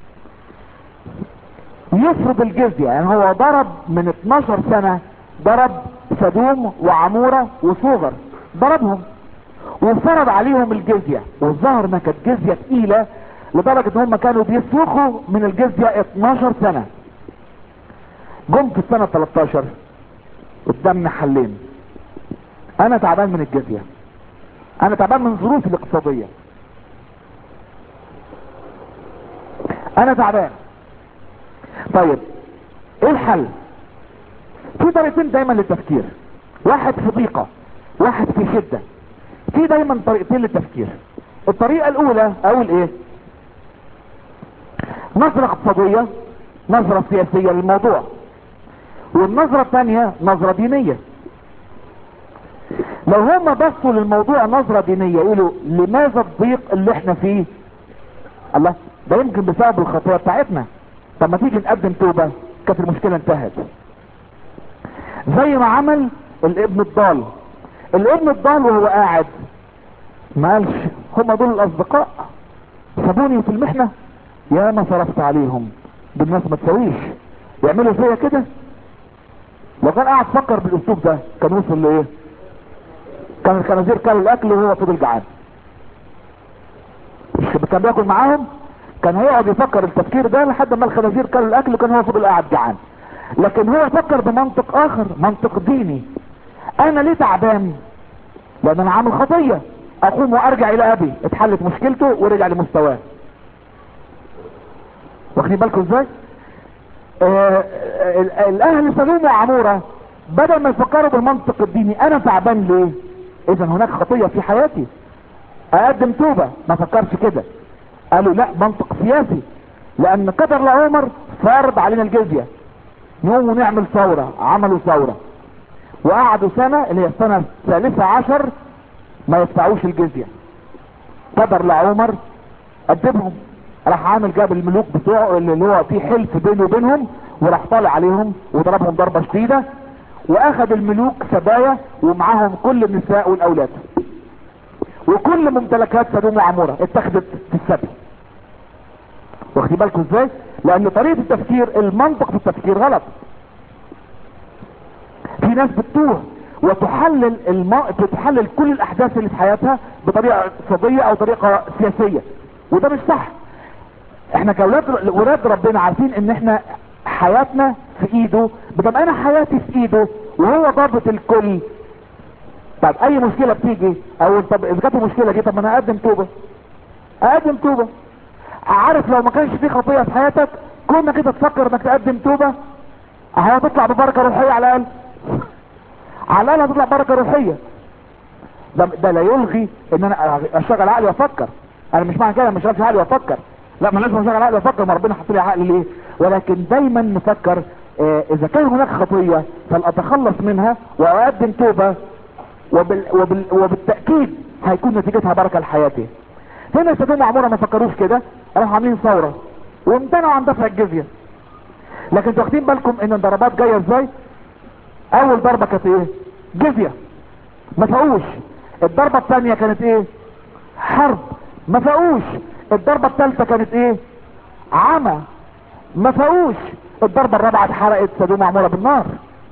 يفرض الجزية يعني هو ضرب من 12 سنة ضرب سدوم وعمورة وصوغر ضربهم وفرض عليهم الجزية والظاهر انها كانت جزية تقيلة لدرجة ان هم كانوا بيصرخوا من الجزية 12 سنة جم في السنة 13 قدامنا حلين انا تعبان من الجزية انا تعبان من ظروفي الاقتصادية انا تعبان طيب ايه الحل في طريقتين دايما للتفكير واحد في ضيقة واحد في شدة في دايما طريقتين للتفكير الطريقة الاولى اقول ايه نظرة اقتصادية نظرة سياسية للموضوع والنظرة الثانية نظرة دينية لو هم بصوا للموضوع نظرة دينية يقولوا لماذا الضيق اللي احنا فيه الله ده يمكن بسبب الخطيئة بتاعتنا طب ما تيجي نقدم توبة كانت المشكلة انتهت زي ما عمل الابن الضال الابن الضال وهو قاعد ما قالش هم دول الاصدقاء سابوني في المحنة يا ما صرفت عليهم بالناس ما تسويش يعملوا فيا كده لو كان قاعد فكر بالاسلوب ده كان وصل لايه كان الخنازير كانوا الاكل وهو فضل جعان مش كان بياكل معاهم كان هيقعد يفكر التفكير ده لحد ما الخنازير كانوا الاكل وكان هو فضل قاعد جعان لكن هو فكر بمنطق اخر منطق ديني انا ليه تعبان لان انا عامل خطية اقوم وارجع الى ابي اتحلت مشكلته ورجع لمستواه واخدين بالكم ازاي آه الاهل سلوم وعمورة بدل ما يفكروا بالمنطق الديني انا تعبان ليه اذا هناك خطية في حياتي اقدم توبة ما فكرش كده قالوا لا منطق سياسي لان قدر لعمر فرض علينا الجزية نقوم ونعمل ثورة عملوا ثورة وقعدوا سنة اللي هي السنة الثالثة عشر ما يدفعوش الجزية قدر لعمر قدمهم راح عامل جاب الملوك بتوعه اللي هو في حلف بينه وبينهم وراح طالع عليهم وضربهم ضربة شديدة واخذ الملوك سبايا ومعاهم كل النساء والاولاد وكل ممتلكات سدوم وعمورة اتخذت في السبي واخدين بالكم ازاي لان طريقة التفكير المنطق في التفكير غلط في ناس بتتوه وتحلل الم... تحلل كل الاحداث اللي في حياتها بطريقة اقتصادية او طريقة سياسية وده مش صح احنا كاولاد ولاد ربنا عارفين ان احنا حياتنا في ايده بدل انا حياتي في ايده وهو ضابط الكل طب اي مشكلة بتيجي او طب اذا كانت المشكلة دي طب ما انا اقدم توبة اقدم توبة عارف لو ما كانش في خطية في حياتك كنا كده تفكر انك تقدم توبة اهو هتطلع ببركة روحية على الاقل على الاقل هتطلع بركة روحية ده, ده لا يلغي ان انا اشغل عقلي وافكر انا مش معنى كده مش عقلي وافكر لا ما لازم اشغل عقلي وافكر ما ربنا حط لي عقل ليه ولكن دايما نفكر اه اذا كان هناك خطية فلاتخلص منها واقدم توبة وبال وبال وبالتأكيد هيكون نتيجتها بركة لحياتي هنا سدوم عمورة ما فكروش كده راحوا عاملين ثورة وامتنعوا عن دفع الجزية لكن انتوا واخدين بالكم ان الضربات جاية ازاي اول ضربة كانت ايه جزية ما فقوش الضربة الثانية كانت ايه حرب ما فقوش الضربة الثالثة كانت ايه عمى ما فقوش الضربة الرابعة اتحرقت سدوم عمورة بالنار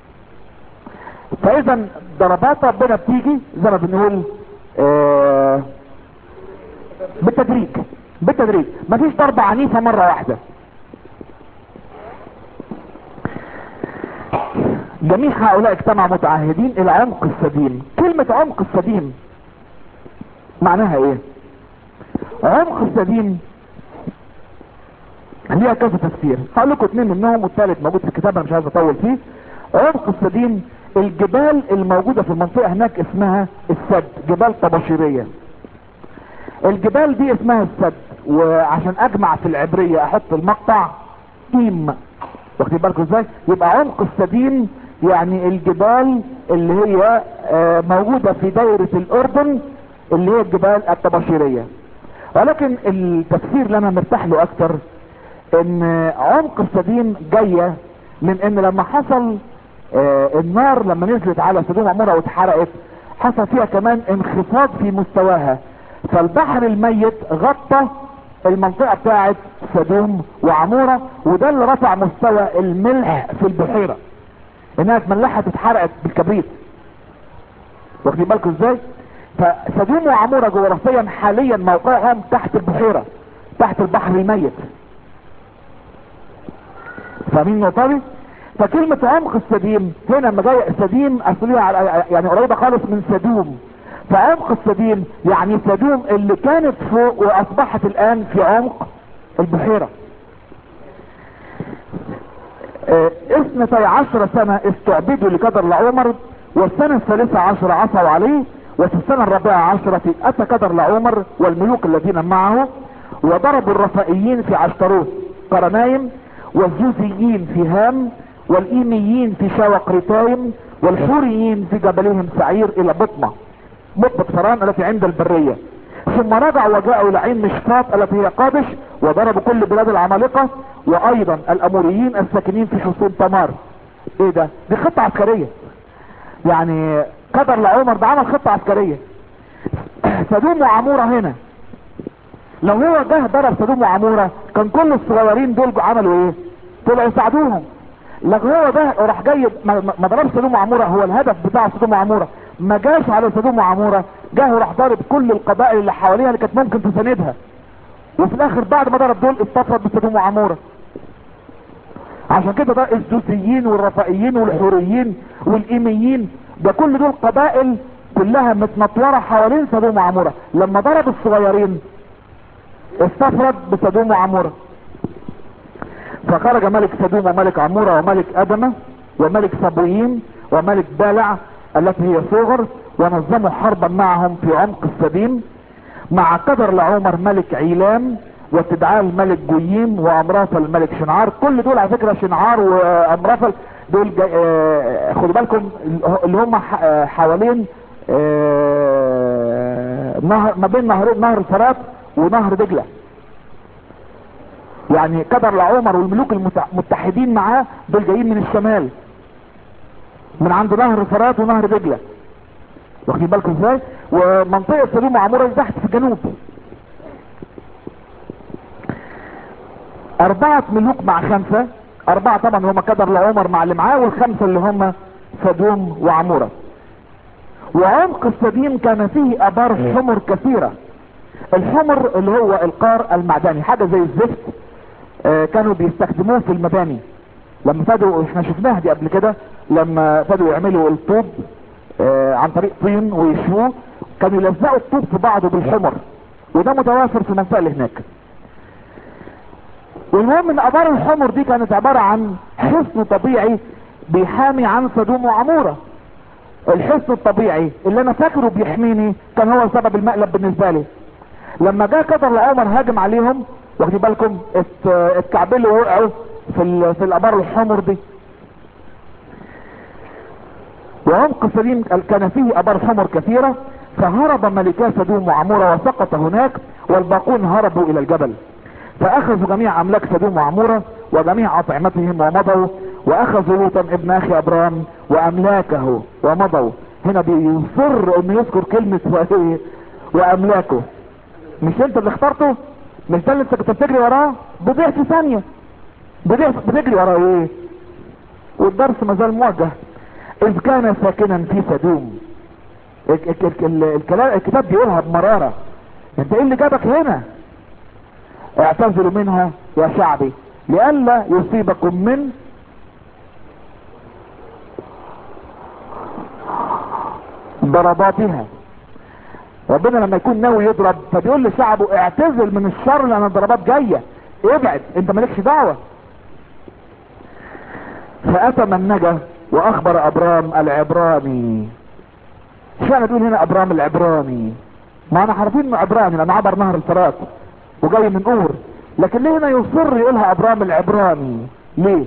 فاذا ضربات ربنا بتيجي زي ما بنقول آه بالتدريج بالتدريج مفيش ضربة عنيفة مرة واحدة جميع هؤلاء اجتمعوا متعهدين الى عمق السديم كلمة عمق السديم معناها ايه عمق السديم ليها كذا تفسير هقول لكم اثنين منهم والثالث موجود في الكتاب انا مش عايز اطول فيه عمق السديم الجبال الموجودة في المنطقة هناك اسمها السد جبال طباشيرية الجبال دي اسمها السد وعشان اجمع في العبرية احط المقطع ايم واخدين بالكم ازاي يبقى عمق السديم يعني الجبال اللي هي موجودة في دايرة الاردن اللي هي الجبال الطباشيرية ولكن التفسير اللي انا مرتاح له اكتر ان عمق السديم جاية من ان لما حصل النار لما نزلت على سدوم عمورة واتحرقت حصل فيها كمان انخفاض في مستواها فالبحر الميت غطى المنطقة بتاعت سدوم وعمورة وده اللي رفع مستوى الملح في البحيرة انها اتملحت اتحرقت بالكبريت واخدين بالكم ازاي فسدوم وعمورة جغرافيا حاليا موقعهم تحت البحيرة تحت البحر الميت فاهمين النقطة دي؟ فكلمة عمق السديم هنا لما جاي سديم اصليها يعني قريبة خالص من سدوم فعمق السديم يعني سدوم اللي كانت فوق واصبحت الان في عمق البحيرة اه اثنتي عشر سنة استعبدوا لقدر لعمر والسنة الثالثة عشر عصوا عليه وفي السنة الرابعة عشرة اتى قدر لعمر والملوك الذين معه وضربوا الرفائيين في عشتروت قرنايم والزوزيين في هام والايميين في شاوق ريتايم والحوريين في جبلهم سعير الى بطمة بطمة فران التي عند البرية ثم رجعوا وجاءوا الى عين مشفاط التي هي قادش وضربوا كل بلاد العمالقة وايضا الاموريين الساكنين في حصون تمار ايه ده دي خطة عسكرية يعني قدر لعمر ده عمل خطة عسكرية سدوم وعمورة هنا لو هو جه ضرب سدوم وعمورة كان كل الصغيرين دول عملوا ايه طلعوا يساعدوهم لكن هو ده راح جاي ما ضربش سدوم وعمورة هو الهدف بتاع سدوم وعمورة ما جاش على سدوم وعمورة جه وراح ضارب كل القبائل اللي حواليها اللي كانت ممكن تساندها وفي الاخر بعد ما ضرب دول استفرد بسدوم وعمورة عشان كده ده الزوسيين والرفائيين والحوريين والايميين ده كل دول قبائل كلها متنطوره حوالين سدوم وعمورة لما ضرب الصغيرين استفرد بسدوم وعمورة فخرج ملك سدوم وملك عمورة وملك ادمة وملك سبويين وملك بالع التي هي صغر ونظموا حربا معهم في عمق السديم مع قدر لعمر ملك عيلام وتدعال ملك جويم وامرافل ملك شنعار كل دول على فكرة شنعار وامرافل دول آه خدوا بالكم اللي هم حوالين آه نهر ما بين نهرين نهر الفرات ونهر دجلة يعني قدر لعمر والملوك المتحدين معاه دول جايين من الشمال من عند نهر فرات ونهر دجله واخدين بالكم ازاي ومنطقه سدوم وعموره دي تحت في الجنوب أربعة ملوك مع خمسة أربعة طبعا هم كدر لعمر مع اللي معاه والخمسة اللي هم سدوم وعمورة وعمق السديم كان فيه أبار حمر كثيرة الحمر اللي هو القار المعدني حاجة زي الزفت آه كانوا بيستخدموه في المباني لما فادوا احنا شفناها دي قبل كده لما فادوا يعملوا الطوب آه عن طريق طين ويشوه كانوا يلزقوا الطوب في بعضه بالحمر وده متوافر في المنطقة اللي هناك والمهم ان ابار الحمر دي كانت عبارة عن حصن طبيعي بيحامي عن سدوم وعمورة الحصن الطبيعي اللي انا فاكره بيحميني كان هو سبب المقلب بالنسبة لي لما جاء قدر لعمر هاجم عليهم واخدين بالكم ات- اتكعبلوا ووقعوا في ال- في الابار الحمر دي وعمق سليم كان فيه ابار حمر كثيرة فهرب ملكا سدوم وعمورة وسقط هناك والباقون هربوا الى الجبل فاخذوا جميع املاك سدوم وعمورة وجميع اطعمتهم ومضوا واخذوا لوطا ابن اخي ابرام واملاكه ومضوا هنا بيصر انه يذكر كلمة و- واملاكه مش انت اللي اخترته مش ده اللي انت كنت بتجري وراه بضيع في ثانية بضيع بتجري وراه ايه والدرس ما زال موجه اذ كان ساكنا في سدوم ال- ال- ال- ال- الكلام الكتاب بيقولها بمرارة انت ايه اللي جابك هنا اعتزلوا منها يا شعبي لئلا يصيبكم من ضرباتها ربنا لما يكون ناوي يضرب فبيقول لشعبه اعتزل من الشر لان الضربات جايه ابعد انت مالكش دعوه فاتى من نجا واخبر ابرام العبراني شو انا بيقول هنا ابرام العبراني ما انا عارفين انه عبراني لانه عبر نهر الفرات وجاي من اور لكن ليه هنا يصر يقولها ابرام العبراني ليه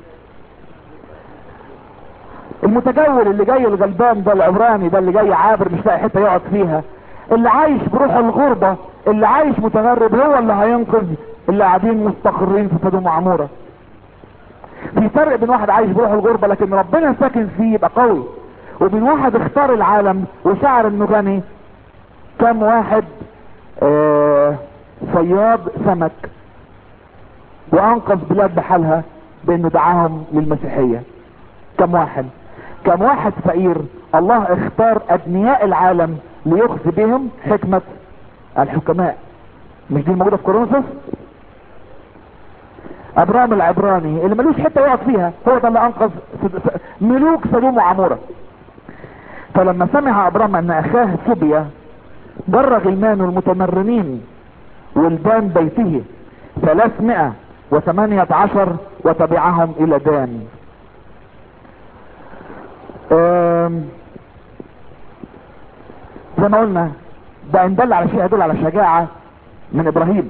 المتجول اللي جاي الغلبان ده العبراني ده اللي جاي عابر مش لاقي حته يقعد فيها اللي عايش بروح الغربة اللي عايش متغرب هو اللي هينقذ اللي قاعدين مستقرين في سدوم وعمورة في فرق بين واحد عايش بروح الغربة لكن ربنا ساكن فيه يبقى قوي وبين واحد اختار العالم وشعر انه غني كم واحد آه صياد سمك وانقذ بلاد بحالها بانه دعاهم للمسيحية كم واحد كم واحد فقير الله اختار ادنياء العالم ليخزي بهم حكمة الحكماء مش دي موجودة في كورنثوس ابرام العبراني اللي ملوش حتة يقعد فيها هو ده اللي انقذ سد- س- ملوك سدوم وعمورة فلما سمع ابرام ان اخاه سبيا جر غلمان المتمرنين ولدان بيته ثلاثمائة وثمانية عشر وتبعهم الى دان آم، زي ما قلنا ده ان دل على شيء يدل على شجاعة من ابراهيم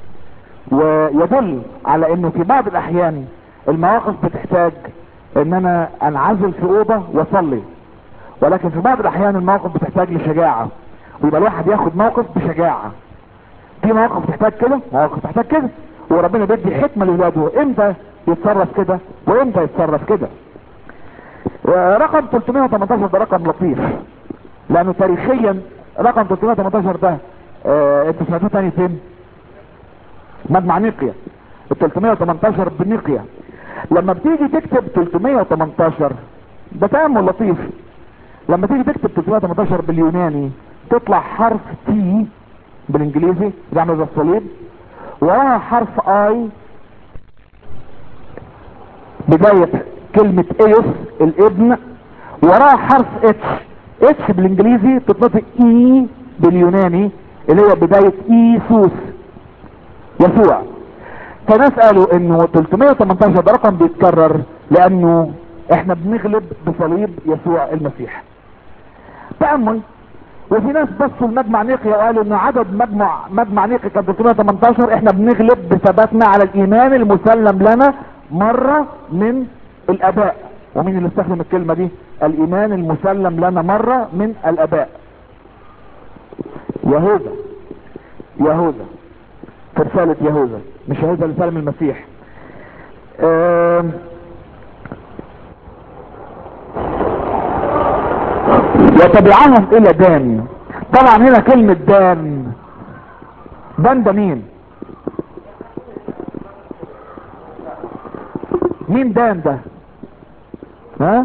ويدل على انه في بعض الاحيان المواقف بتحتاج ان انا انعزل في اوضة واصلي ولكن في بعض الاحيان المواقف بتحتاج لشجاعة ويبقى الواحد ياخد موقف بشجاعة في مواقف تحتاج كده مواقف تحتاج كده وربنا بيدي حكمة لاولاده امتى يتصرف كده وامتى يتصرف كده رقم 318 ده رقم لطيف لانه تاريخيا رقم 318 ده آه انتوا سمعتوه تاني فين مجمع نيقيا ال 318 بنيقيا لما بتيجي تكتب 318 ده تأمل لطيف لما تيجي تكتب 318 باليوناني تطلع حرف تي بالانجليزي يعني زي الصليب وراها حرف اي بداية كلمة ايوس الابن وراها حرف اتش اتش بالانجليزي تتنطق اي باليوناني اللي هي بداية ايسوس يسوع فناس قالوا انه 318 ده رقم بيتكرر لانه احنا بنغلب بصليب يسوع المسيح تأمل وفي ناس بصوا المجمع نيقيا وقالوا ان عدد مجمع مجمع نيقيا كان 318 احنا بنغلب بثباتنا على الايمان المسلم لنا مرة من الاباء ومين اللي استخدم الكلمة دي الايمان المسلم لنا مرة من الاباء يهوذا يهوذا في رسالة يهوذا مش يهوذا اللي سلم المسيح آم، وتبعهم الى دان طبعا هنا كلمة دان دان ده مين مين دان ده ها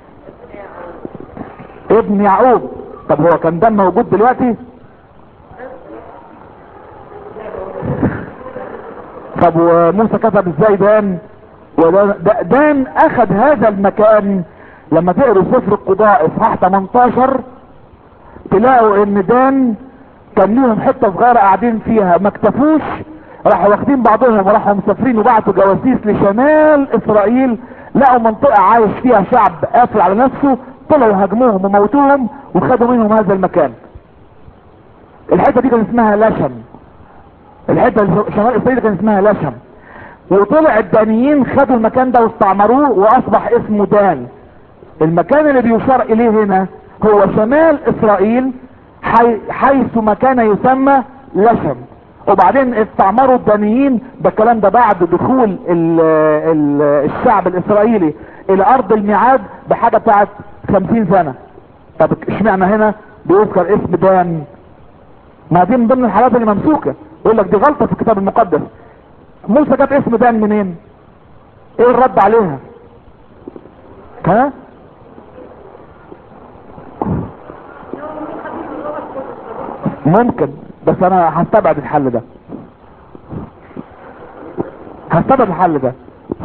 ابن يعقوب طب هو كان دان موجود دلوقتي طب وموسى كتب ازاي دان ودان دان اخذ هذا المكان لما تقروا سفر القضاء اصحاح 18 تلاقوا ان دان كان ليهم حته صغيره قاعدين فيها ما اكتفوش راحوا واخدين بعضهم وراحوا مسافرين وبعتوا جواسيس لشمال اسرائيل لقوا منطقه عايش فيها شعب قافل على نفسه طلعوا هاجموهم وموتوهم وخدوا منهم هذا المكان الحته دي كان اسمها لشم الحته اللي شمال اسرائيل كان اسمها لشم وطلع الدانيين خدوا المكان ده واستعمروه واصبح اسمه دان المكان اللي بيشار اليه هنا هو شمال اسرائيل حي... حيث ما كان يسمى لشم وبعدين استعمروا الدانيين ده الكلام ده بعد دخول ال... ال... الشعب الاسرائيلي الى ارض الميعاد بحاجه بتاعت خمسين سنه طب اشمعنى هنا بيذكر اسم دان ما دي من ضمن الحالات اللي ممسوكه يقول لك دي غلطه في الكتاب المقدس موسى جاب اسم دان منين ايه الرد عليها ها ممكن بس انا هستبعد الحل ده هستبعد الحل ده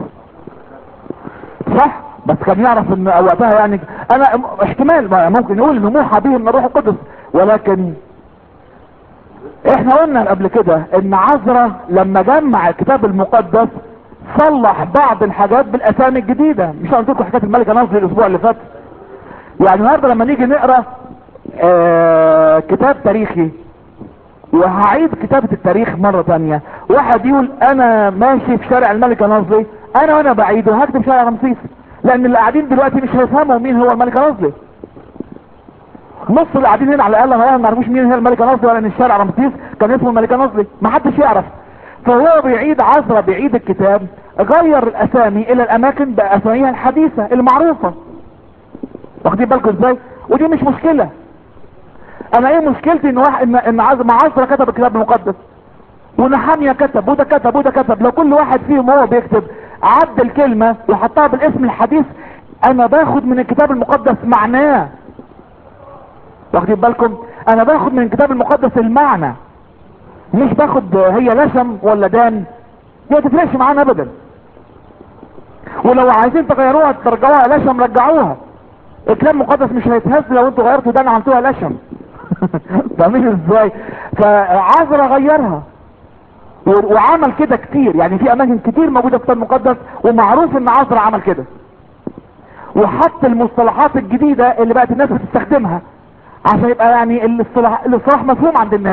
صح بس كان يعرف ان وقتها يعني انا احتمال ممكن يقول انه موحى به من الروح القدس ولكن احنا قلنا قبل كده ان عزرا لما جمع الكتاب المقدس صلح بعض الحاجات بالاسامي الجديدة مش قلت لكم حكايه الملكه نصر الاسبوع اللي فات يعني النهارده لما نيجي نقرا آه كتاب تاريخي وهعيد كتابة التاريخ مرة تانية واحد يقول انا ماشي في شارع الملكة نصري انا وانا بعيده هكتب شارع رمسيس لان اللي قاعدين دلوقتي مش هيفهموا مين هو الملكة نصري نص اللي قاعدين هنا على الاقل ما يعرفوش مين هي الملكة نصري ولا ان الشارع رمسيس كان اسمه الملكة نصري ما حدش يعرف فهو بيعيد عزرا بيعيد الكتاب غير الاسامي الى الاماكن باساميها الحديثة المعروفة واخدين بالكم ازاي ودي مش مشكلة انا ايه مشكلتي ان واحد ان, إن عز... مع عزرا كتب الكتاب المقدس ونحامية كتب وده كتب وده كتب لو كل واحد فيهم هو بيكتب عدل كلمة وحطها بالاسم الحديث انا باخد من الكتاب المقدس معناه واخدين بالكم انا باخد من الكتاب المقدس المعنى مش باخد هي لشم ولا دان دي ما تفرقش معانا ابدا ولو عايزين تغيروها ترجعوها لشم رجعوها الكلام المقدس مش هيتهز لو انتوا غيرتوا دان عملتوها لشم فاهمين ازاي فعزرا غيرها وعمل كده كتير يعني في اماكن كتير موجودة في الكتاب المقدس ومعروف ان عزرا عمل كده وحط المصطلحات الجديدة اللي بقت الناس بتستخدمها عشان يبقى يعني الاصطلاح الاصطلاح مفهوم عند الناس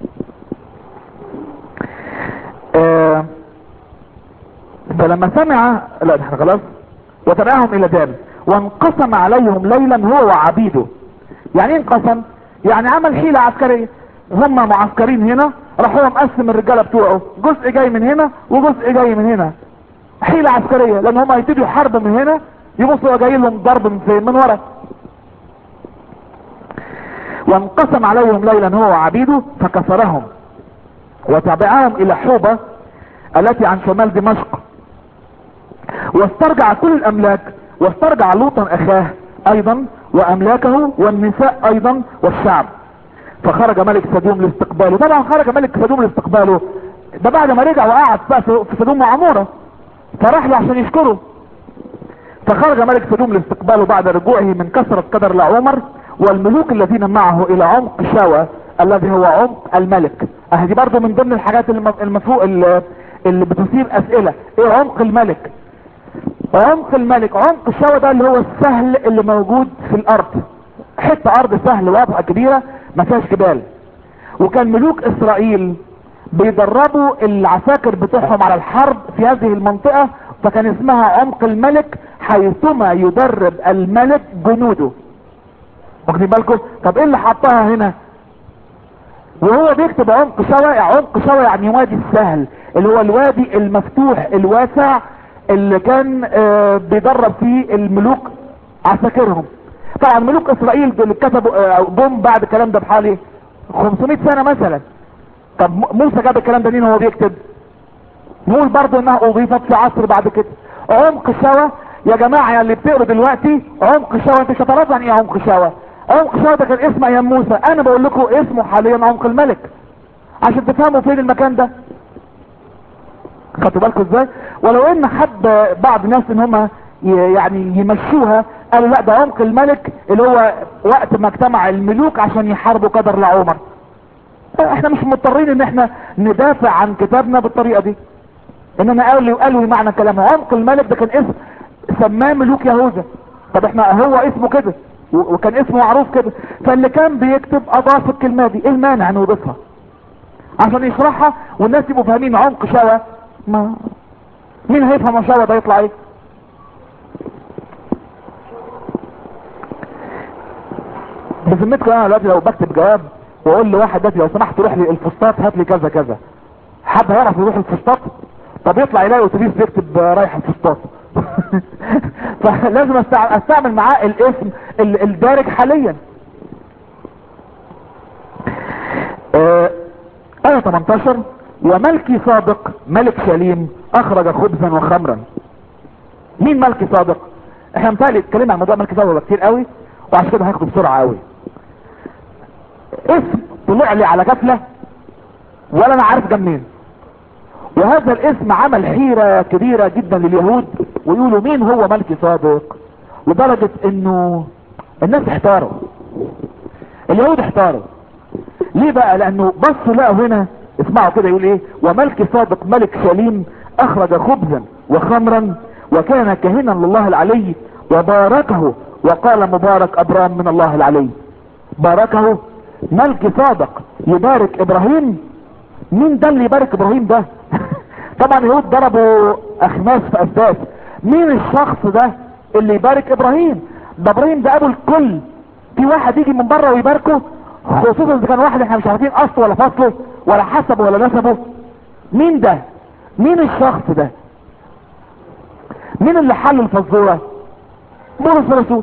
آه فلما سمع لا احنا خلاص وتبعهم الى دان وانقسم عليهم ليلا هو وعبيده يعني ايه انقسم يعني عمل حيلة عسكرية هم معسكرين هنا راح هو مقسم الرجالة بتوعه جزء جاي من هنا وجزء جاي من هنا حيلة عسكرية لان هم هيبتدوا حرب من هنا يبصوا جاي لهم ضرب من فين من ورا وانقسم عليهم ليلا هو وعبيده فكسرهم وتبعهم الى حوبة التي عن شمال دمشق واسترجع كل الاملاك واسترجع لوطا اخاه ايضا واملاكه والنساء ايضا والشعب فخرج ملك سدوم لاستقباله طبعا خرج ملك سدوم لاستقباله ده بعد ما رجع وقعد بقى في سدوم مع عمورة فراح له عشان يشكره فخرج ملك سدوم لاستقباله بعد رجوعه من كثرة قدر لعمر والملوك الذين معه الى عمق شاوى الذي هو عمق الملك اه دي برضو من ضمن الحاجات المفروق اللي, اللي بتثير اسئلة ايه عمق الملك عمق الملك عمق الشاوى ده اللي هو السهل اللي موجود في الارض حتة ارض سهل واضحة كبيرة ما فيهاش جبال وكان ملوك اسرائيل بيدربوا العساكر بتوعهم على الحرب في هذه المنطقة فكان اسمها عمق الملك حيثما يدرب الملك جنوده واخدين بالكم طب ايه اللي حطها هنا وهو بيكتب عمق شوى عمق شوى يعني وادي السهل اللي هو الوادي المفتوح الواسع اللي كان آه بيدرب فيه الملوك عساكرهم طبعا ملوك اسرائيل اللي كتبوا آه، جم بعد الكلام ده بحوالي 500 سنة مثلا طب م- موسى جاب الكلام ده مين وهو بيكتب نقول برضو انها اضيفت في عصر بعد كده عمق شوى يا جماعة يا اللي بتقروا دلوقتي عمق شوى انت مش هتعرفوا عن ايه عمق شوى عمق شوى ده كان اسم ايام موسى انا بقول لكم اسمه حاليا عمق الملك عشان تفهموا فين المكان ده خدتوا بالكم ازاي ولو ان حب بعض الناس ان هم ي- يعني يمشوها قالوا لا ده عمق الملك اللي هو وقت ما اجتمع الملوك عشان يحاربوا قدر لعمر احنا مش مضطرين ان احنا ندافع عن كتابنا بالطريقة دي انما قالوا قالوا معنى كلامه عمق الملك ده كان اسم سماه ملوك يهوذا طب احنا هو اسمه كده و- وكان اسمه معروف كده فاللي كان بيكتب اضاف الكلمة دي ايه المانع انه يضيفها عشان يشرحها والناس يبقوا فاهمين عمق شوى ما مين هيفهم شوى ده يطلع ايه بذمتكم انا دلوقتي لو بكتب جواب واقول لواحد دلوقتي لو سمحت روح لي الفسطاط هات لي كذا كذا حد هيعرف يروح الفسطاط طب يطلع يلاقي اتوبيس بيكتب آه، رايح الفسطاط فلازم أستع- استعمل معاه الاسم ال- الدارج حاليا آه، آية 18 وملكي صادق ملك شليم أخرج خبزا وخمرا مين ملكي صادق؟ احنا متهيألي اتكلمنا عن موضوع ملكي صادق ده كتير قوي وعشان كده هاخده بسرعة قوي اسم طلع لي على كفلة ولا انا عارف ده منين وهذا الاسم عمل حيرة كبيرة جدا لليهود ويقولوا مين هو ملكي صادق لدرجة انه الناس احتاروا اليهود احتاروا ليه بقى لانه بصوا لقوا هنا اسمعوا كده يقول ايه وملك صادق ملك شليم اخرج خبزا وخمرا وكان كهنا لله العلي وباركه وقال مبارك ابرام من الله العلي باركه ملك صادق يبارك ابراهيم مين ده اللي يبارك ابراهيم ده طبعا اليهود ضربوا اخماس في اساس مين الشخص ده اللي يبارك ابراهيم ده ابراهيم ده ابو الكل في واحد يجي من بره ويباركه خصوصا اذا كان واحد احنا مش عارفين اصله ولا فصله ولا حسبه ولا نسبه مين ده مين الشخص ده مين اللي حل الفزوره بولس الرسول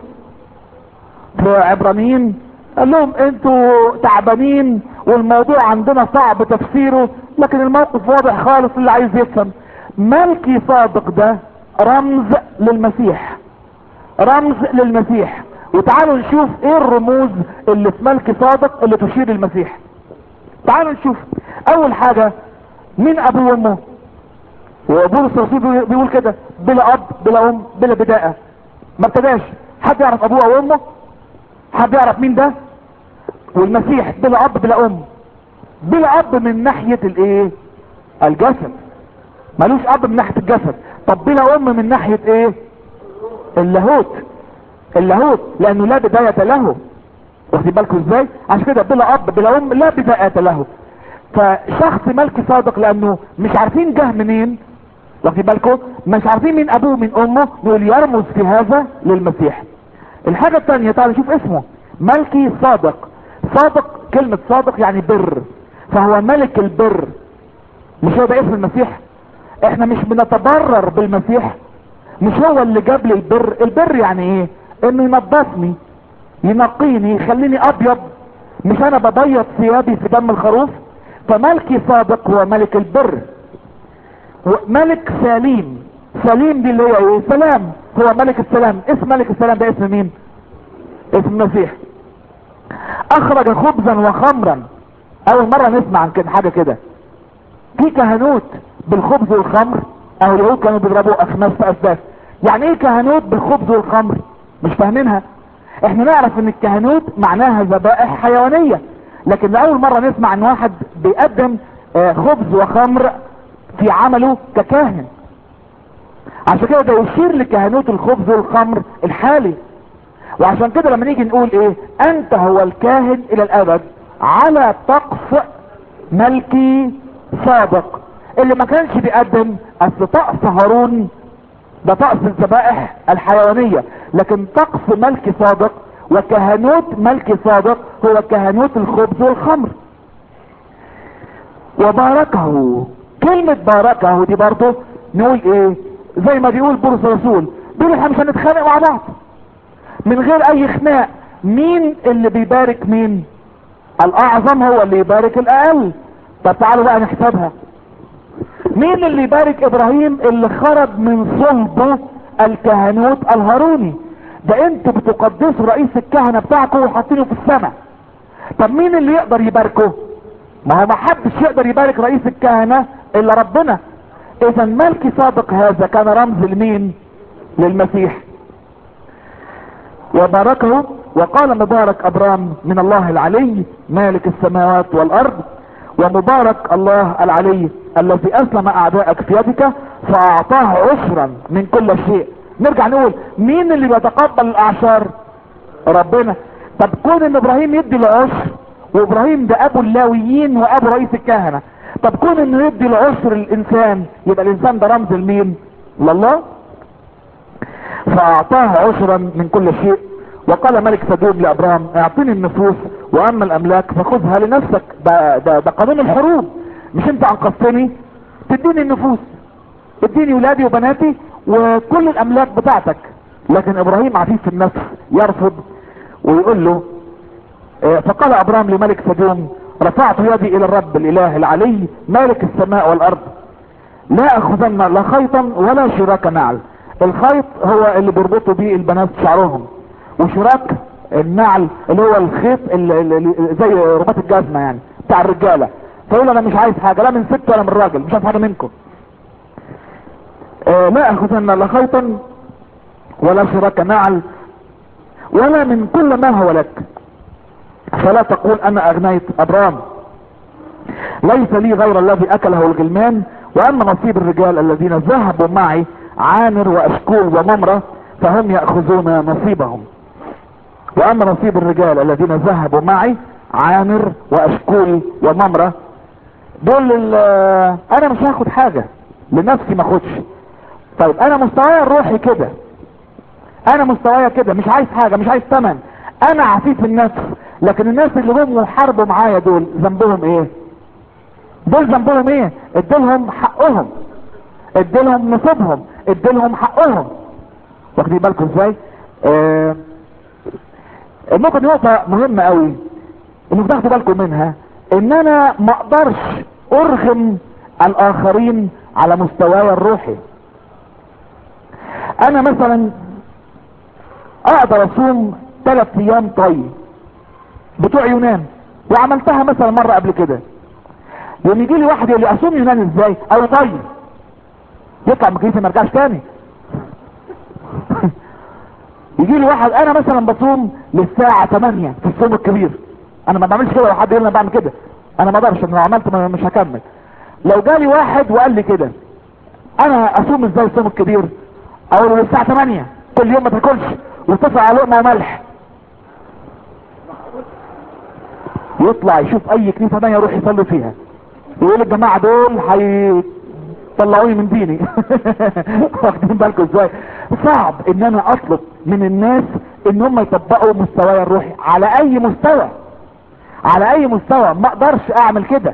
في عبرانيين قال لهم انتوا تعبانين والموضوع عندنا صعب تفسيره لكن الموقف واضح خالص اللي عايز يفهم ملكي صادق ده رمز للمسيح رمز للمسيح وتعالوا نشوف ايه الرموز اللي في ملكي صادق اللي تشير للمسيح تعالوا نشوف اول حاجة مين ابوه وامه وبولس الرسول بيقول- بيقول كده بلا اب بلا ام بلا بداية ما ابتداش حد يعرف ابوه او امه حد يعرف مين ده والمسيح بلا اب بلا ام بلا اب من ناحية الايه الجسد ملوش اب من ناحية الجسد طب بلا ام من ناحية ايه اللاهوت اللاهوت لانه لا بداية له واخدين بالكم ازاي عشان كده بلا اب بلا ام لا بداية له فشخص ملك صادق لانه مش عارفين جه منين واخدين بالكم مش عارفين مين ابوه من امه نقول يرمز في هذا للمسيح الحاجة التانية تعالوا نشوف اسمه ملكي صادق صادق كلمة صادق يعني بر فهو ملك البر مش هو ده اسم المسيح احنا مش بنتبرر بالمسيح مش هو اللي جاب لي البر البر يعني ايه انه ينضفني ينقيني يخليني ابيض مش انا ببيض ثيابي في دم الخروف فملكي صادق هو ملك البر ملك سليم سليم دي اللي هو ايه سلام هو ملك السلام اسم ملك السلام ده اسم مين اسم المسيح اخرج خبزا وخمرا اول مرة نسمع عن كده حاجة كده في كهنوت بالخبز والخمر او اليهود كانوا بيضربوا اخماس في اساس يعني ايه كهنوت بالخبز والخمر مش فاهمينها احنا نعرف ان الكهنوت معناها ذبائح حيوانية لكن لاول مرة نسمع ان واحد بيقدم آه، خبز وخمر في عمله ككاهن عشان كده ده يشير لكهنوت الخبز والخمر الحالي وعشان كده لما نيجي نقول ايه انت هو الكاهن الى الابد على طقس ملكي سابق اللي ما كانش بيقدم اصل طقس هارون ده طقس الذبائح الحيوانية لكن طقس ملكي صادق وكهنوت ملكي صادق هو كهنوت الخبز والخمر وباركه كلمة باركه دي برضه نقول ايه زي ما بيقول بولس الرسول بيقول احنا مش هنتخانق مع بعض من غير اي خناق مين اللي بيبارك مين الاعظم هو اللي يبارك الاقل طب تعالوا بقى نحسبها مين اللي يبارك ابراهيم اللي خرج من صلبه الكهنوت الهاروني ده انتوا بتقدسوا رئيس الكهنة بتاعكم وحاطينه في السماء طب مين اللي يقدر يباركه ما هو ما حدش يقدر يبارك رئيس الكهنة الا ربنا اذا ملكي سابق هذا كان رمز لمين للمسيح وباركه وقال مبارك ابرام من الله العلي مالك السماوات والارض ومبارك الله العلي الذي اسلم اعدائك في يدك فاعطاه عشرا من كل شيء نرجع نقول مين اللي بيتقبل الاعشار ربنا طب كون ان ابراهيم يدي العشر وابراهيم ده ابو اللاويين وابو رئيس الكهنة طب كون انه يدي العشر الانسان يبقى الانسان ده رمز لمين لله فاعطاه عشرا من كل شيء وقال ملك سدوم لابرام اعطني النفوس واما الاملاك فخذها لنفسك ده, ده, ده قانون الحروب مش انت انقذتني تديني النفوس اديني ولادي وبناتي وكل الاملاك بتاعتك لكن ابراهيم عفيف النفس يرفض ويقول له اه فقال ابرام لملك سدوم رفعت يدي الى الرب الاله العلي مالك السماء والارض لا اخذن لا خيطا ولا شراك نعل الخيط هو اللي بيربطوا بيه البنات شعرهم وشراك النعل اللي هو الخيط اللي اللي زي رباط الجزمة يعني بتاع الرجالة فيقول انا مش عايز حاجة لا من ست ولا من راجل مش عايز حاجة منكم آه لا اخذن لا خيطا ولا شراك نعل ولا من كل ما هو لك فلا تقول انا اغنيت ابرام ليس لي غير الذي اكله الغلمان واما نصيب الرجال الذين ذهبوا معي عامر واشكول وممرة فهم يأخذون نصيبهم واما نصيب الرجال الذين ذهبوا معي عامر واشكول وممرة دول انا مش هاخد حاجة لنفسي ما اخدش طيب انا مستوايا الروحي كده انا مستوايا كده مش عايز حاجة مش عايز ثمن انا عفيف النفس لكن الناس اللي هم وحاربوا معايا دول ذنبهم ايه دول ذنبهم ايه اديلهم حقهم اديلهم نصيبهم اديلهم حقهم واخدين بالكم ازاي آه النقطة دي نقطة مهمة قوي انكم تاخدوا بالكم منها ان انا ما اقدرش ارغم الاخرين على مستواي الروحي انا مثلا اقدر اصوم ثلاث ايام طي بتوع يونان وعملتها مثلا مرة قبل كده يوم يجي لي واحد يقول لي اصوم يونان ازاي او طي يطلع من الكنيسه ما يرجعش تاني يجي لي واحد انا مثلا بصوم للساعة 8 في الصوم الكبير انا ما بعملش كده لو حد يقول لي انا بعمل كده انا ما اقدرش انا لو عملت ما- مش هكمل لو جالي واحد وقال لي كده انا اصوم ازاي الصوم الكبير اقول له للساعة 8 كل يوم ما تاكلش وتصل على لقمة وملح يطلع يشوف اي كنيسة تانية يروح يصلي فيها يقول الجماعة دول هيطلعوني من ديني واخدين بالكم ازاي صعب ان انا اطلب من الناس ان هم يطبقوا مستواي الروحي على اي مستوى على اي مستوى ما اقدرش اعمل كده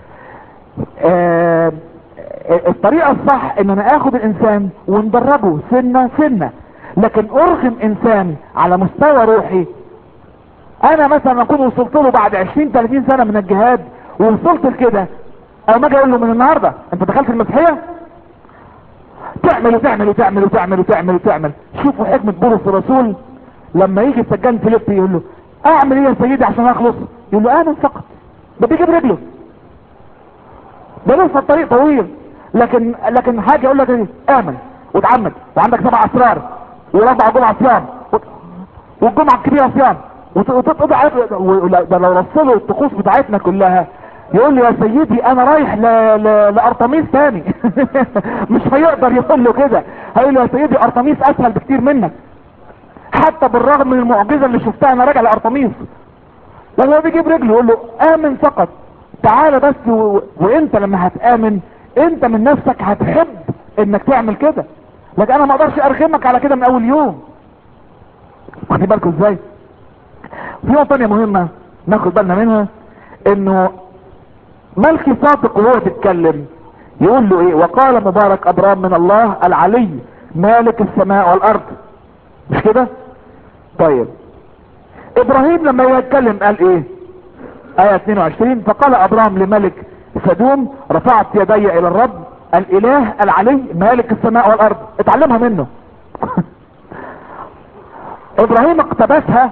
آه الطريقة الصح ان انا اخد الانسان وندربه سنة سنة لكن ارغم انسان على مستوى روحي انا مثلا اكون وصلت له بعد 20 30 سنة من الجهاد ووصلت لكده او ما اجي اقول له من النهاردة انت دخلت المسيحية تعمل وتعمل وتعمل وتعمل وتعمل وتعمل شوفوا حكمة بولس الرسول لما يجي السجان فيليب يقول له اعمل ايه يا سيدي عشان اخلص يقول له امن فقط ده بيجيب رجله ده لسه الطريق طويل لكن لكن حاجه يقول لك ايه امن وتعمد وعندك سبع اسرار والاربع جمعه صيام وت- والجمعه الكبيره صيام وت- وتقضي عليك و- ده لو رسلوا الطقوس بتاعتنا كلها يقول له يا سيدي انا رايح ل... ل... لارتميس تاني مش هيقدر يقول له كده هيقول له يا سيدي ارتميس اسهل بكتير منك حتى بالرغم من المعجزه اللي شفتها انا راجع لارتميس لما هو بيجيب رجله يقول له امن فقط تعالى بس و... وانت لما هتامن انت من نفسك هتحب انك تعمل كده لكن انا ما اقدرش ارغمك على كده من اول يوم واخدين بالكم ازاي في نقطه تانية مهمه ناخد بالنا منها انه ملكي صادق وهو بيتكلم يقول له ايه وقال مبارك ابرام من الله العلي مالك السماء والارض مش كده طيب ابراهيم لما يتكلم قال ايه آية 22 فقال ابرام لملك سدوم رفعت يدي الى الرب الاله العلي مالك السماء والارض اتعلمها منه ابراهيم اقتبسها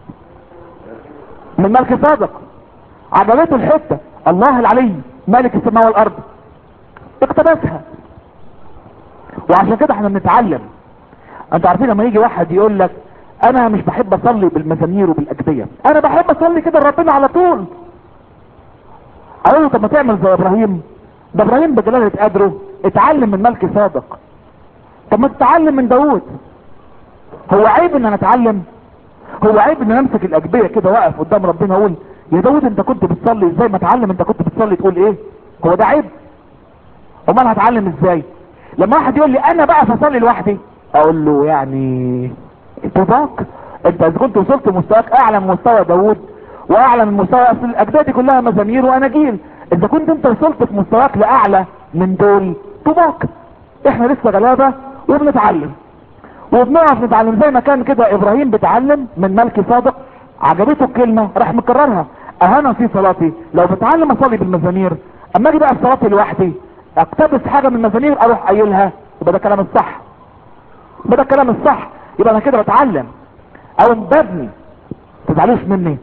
من ملك صادق عجبته الحتة الله العلي مالك السماء والارض اقتبسها وعشان كده احنا بنتعلم انتوا عارفين لما يجي واحد يقول لك انا مش بحب اصلي بالمزامير وبالاجبيه انا بحب اصلي كده لربنا على طول اقول له طب ما تعمل زي ابراهيم ده ابراهيم بجلاله قدره اتعلم من ملك صادق طب ما تتعلم من داوود هو عيب ان انا اتعلم هو عيب ان انا امسك الاجبيه كده واقف قدام ربنا اقول يا داوود انت كنت بتصلي ازاي ما اتعلم انت كنت بتصلي تقول ايه هو ده عيب امال هتعلم ازاي لما واحد يقول لي انا بقى فصلي لوحدي اقول له يعني اتفاق انت اذا كنت وصلت مستواك اعلى من مستوى داوود واعلى من مستوى اصل الاجداد دي كلها مزامير واناجيل اذا كنت انت وصلت في مستواك لاعلى من دول طباق احنا لسه غلابه وبنتعلم وبنقف نتعلم زي ما كان كده ابراهيم بيتعلم من ملك صادق عجبته الكلمه راح مكررها اهانا في صلاتي لو بتعلم اصلي بالمزامير اما اجي بقى في صلاتي لوحدي اقتبس حاجه من المزامير اروح قايلها يبقى ده كلام الصح يبقى ده الكلام الصح يبقى انا كده بتعلم او ببني تزعلوش مني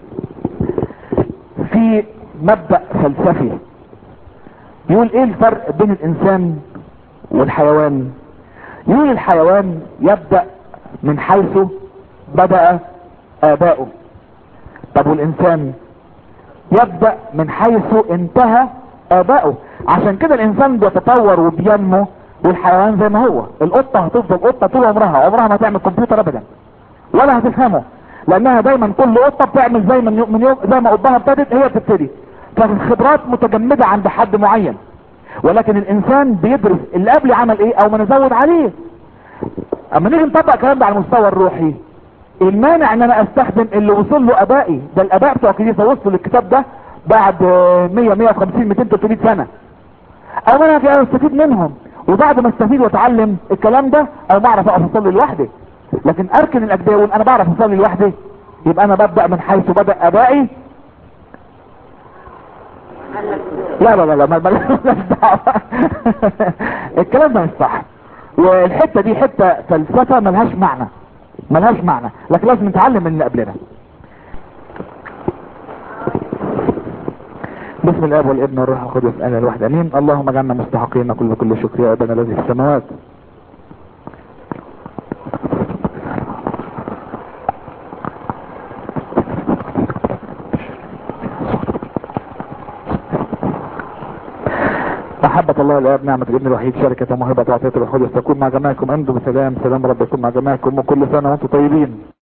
في مبدأ فلسفي يقول ايه الفرق بين الانسان والحيوان يقول الحيوان يبدأ من حيث بدأ اباؤه طب والانسان يبدأ من حيث انتهى اباؤه عشان كده الانسان بيتطور وبينمو والحيوان زي ما هو القطة هتفضل قطة طول عمرها عمرها ما تعمل كمبيوتر ابدا ولا هتفهمه لانها دايما كل قطة بتعمل زي من يوم, من يوم زي ما قطها ابتدت هي بتبتدي فالخبرات متجمدة عند حد معين ولكن الانسان بيدرس اللي قبل عمل ايه او ما نزود عليه اما نيجي نطبق الكلام ده على المستوى الروحي المانع ان انا استخدم اللي وصل له ابائي ده الاباء بتوع الكنيسه وصلوا للكتاب ده بعد 100 150 200 300 سنه او انا كده استفيد منهم وبعد ما استفيد واتعلم الكلام ده او بعرف اقف اصلي لوحدي لكن اركن الاجداد واقول انا بعرف اصلي لوحدي يبقى انا ببدا من حيث بدا ابائي لا لا لا لا ما مالناش دعوه الكلام ده مش صح والحته دي حته فلسفه ملهاش معنى ملهاش معنى لكن لازم نتعلم من اللي قبلنا بسم الاب والابن والروح القدس انا الواحد امين اللهم اجعلنا مستحقين كل كل شكر يا ابانا الذي في السماوات محبة الله الآب نعمة الابن الوحيد شركة موهبة وعطية الروح القدس تكون مع جميعكم انتم بسلام سلام رب يكون مع جميعكم وكل سنة وانتم طيبين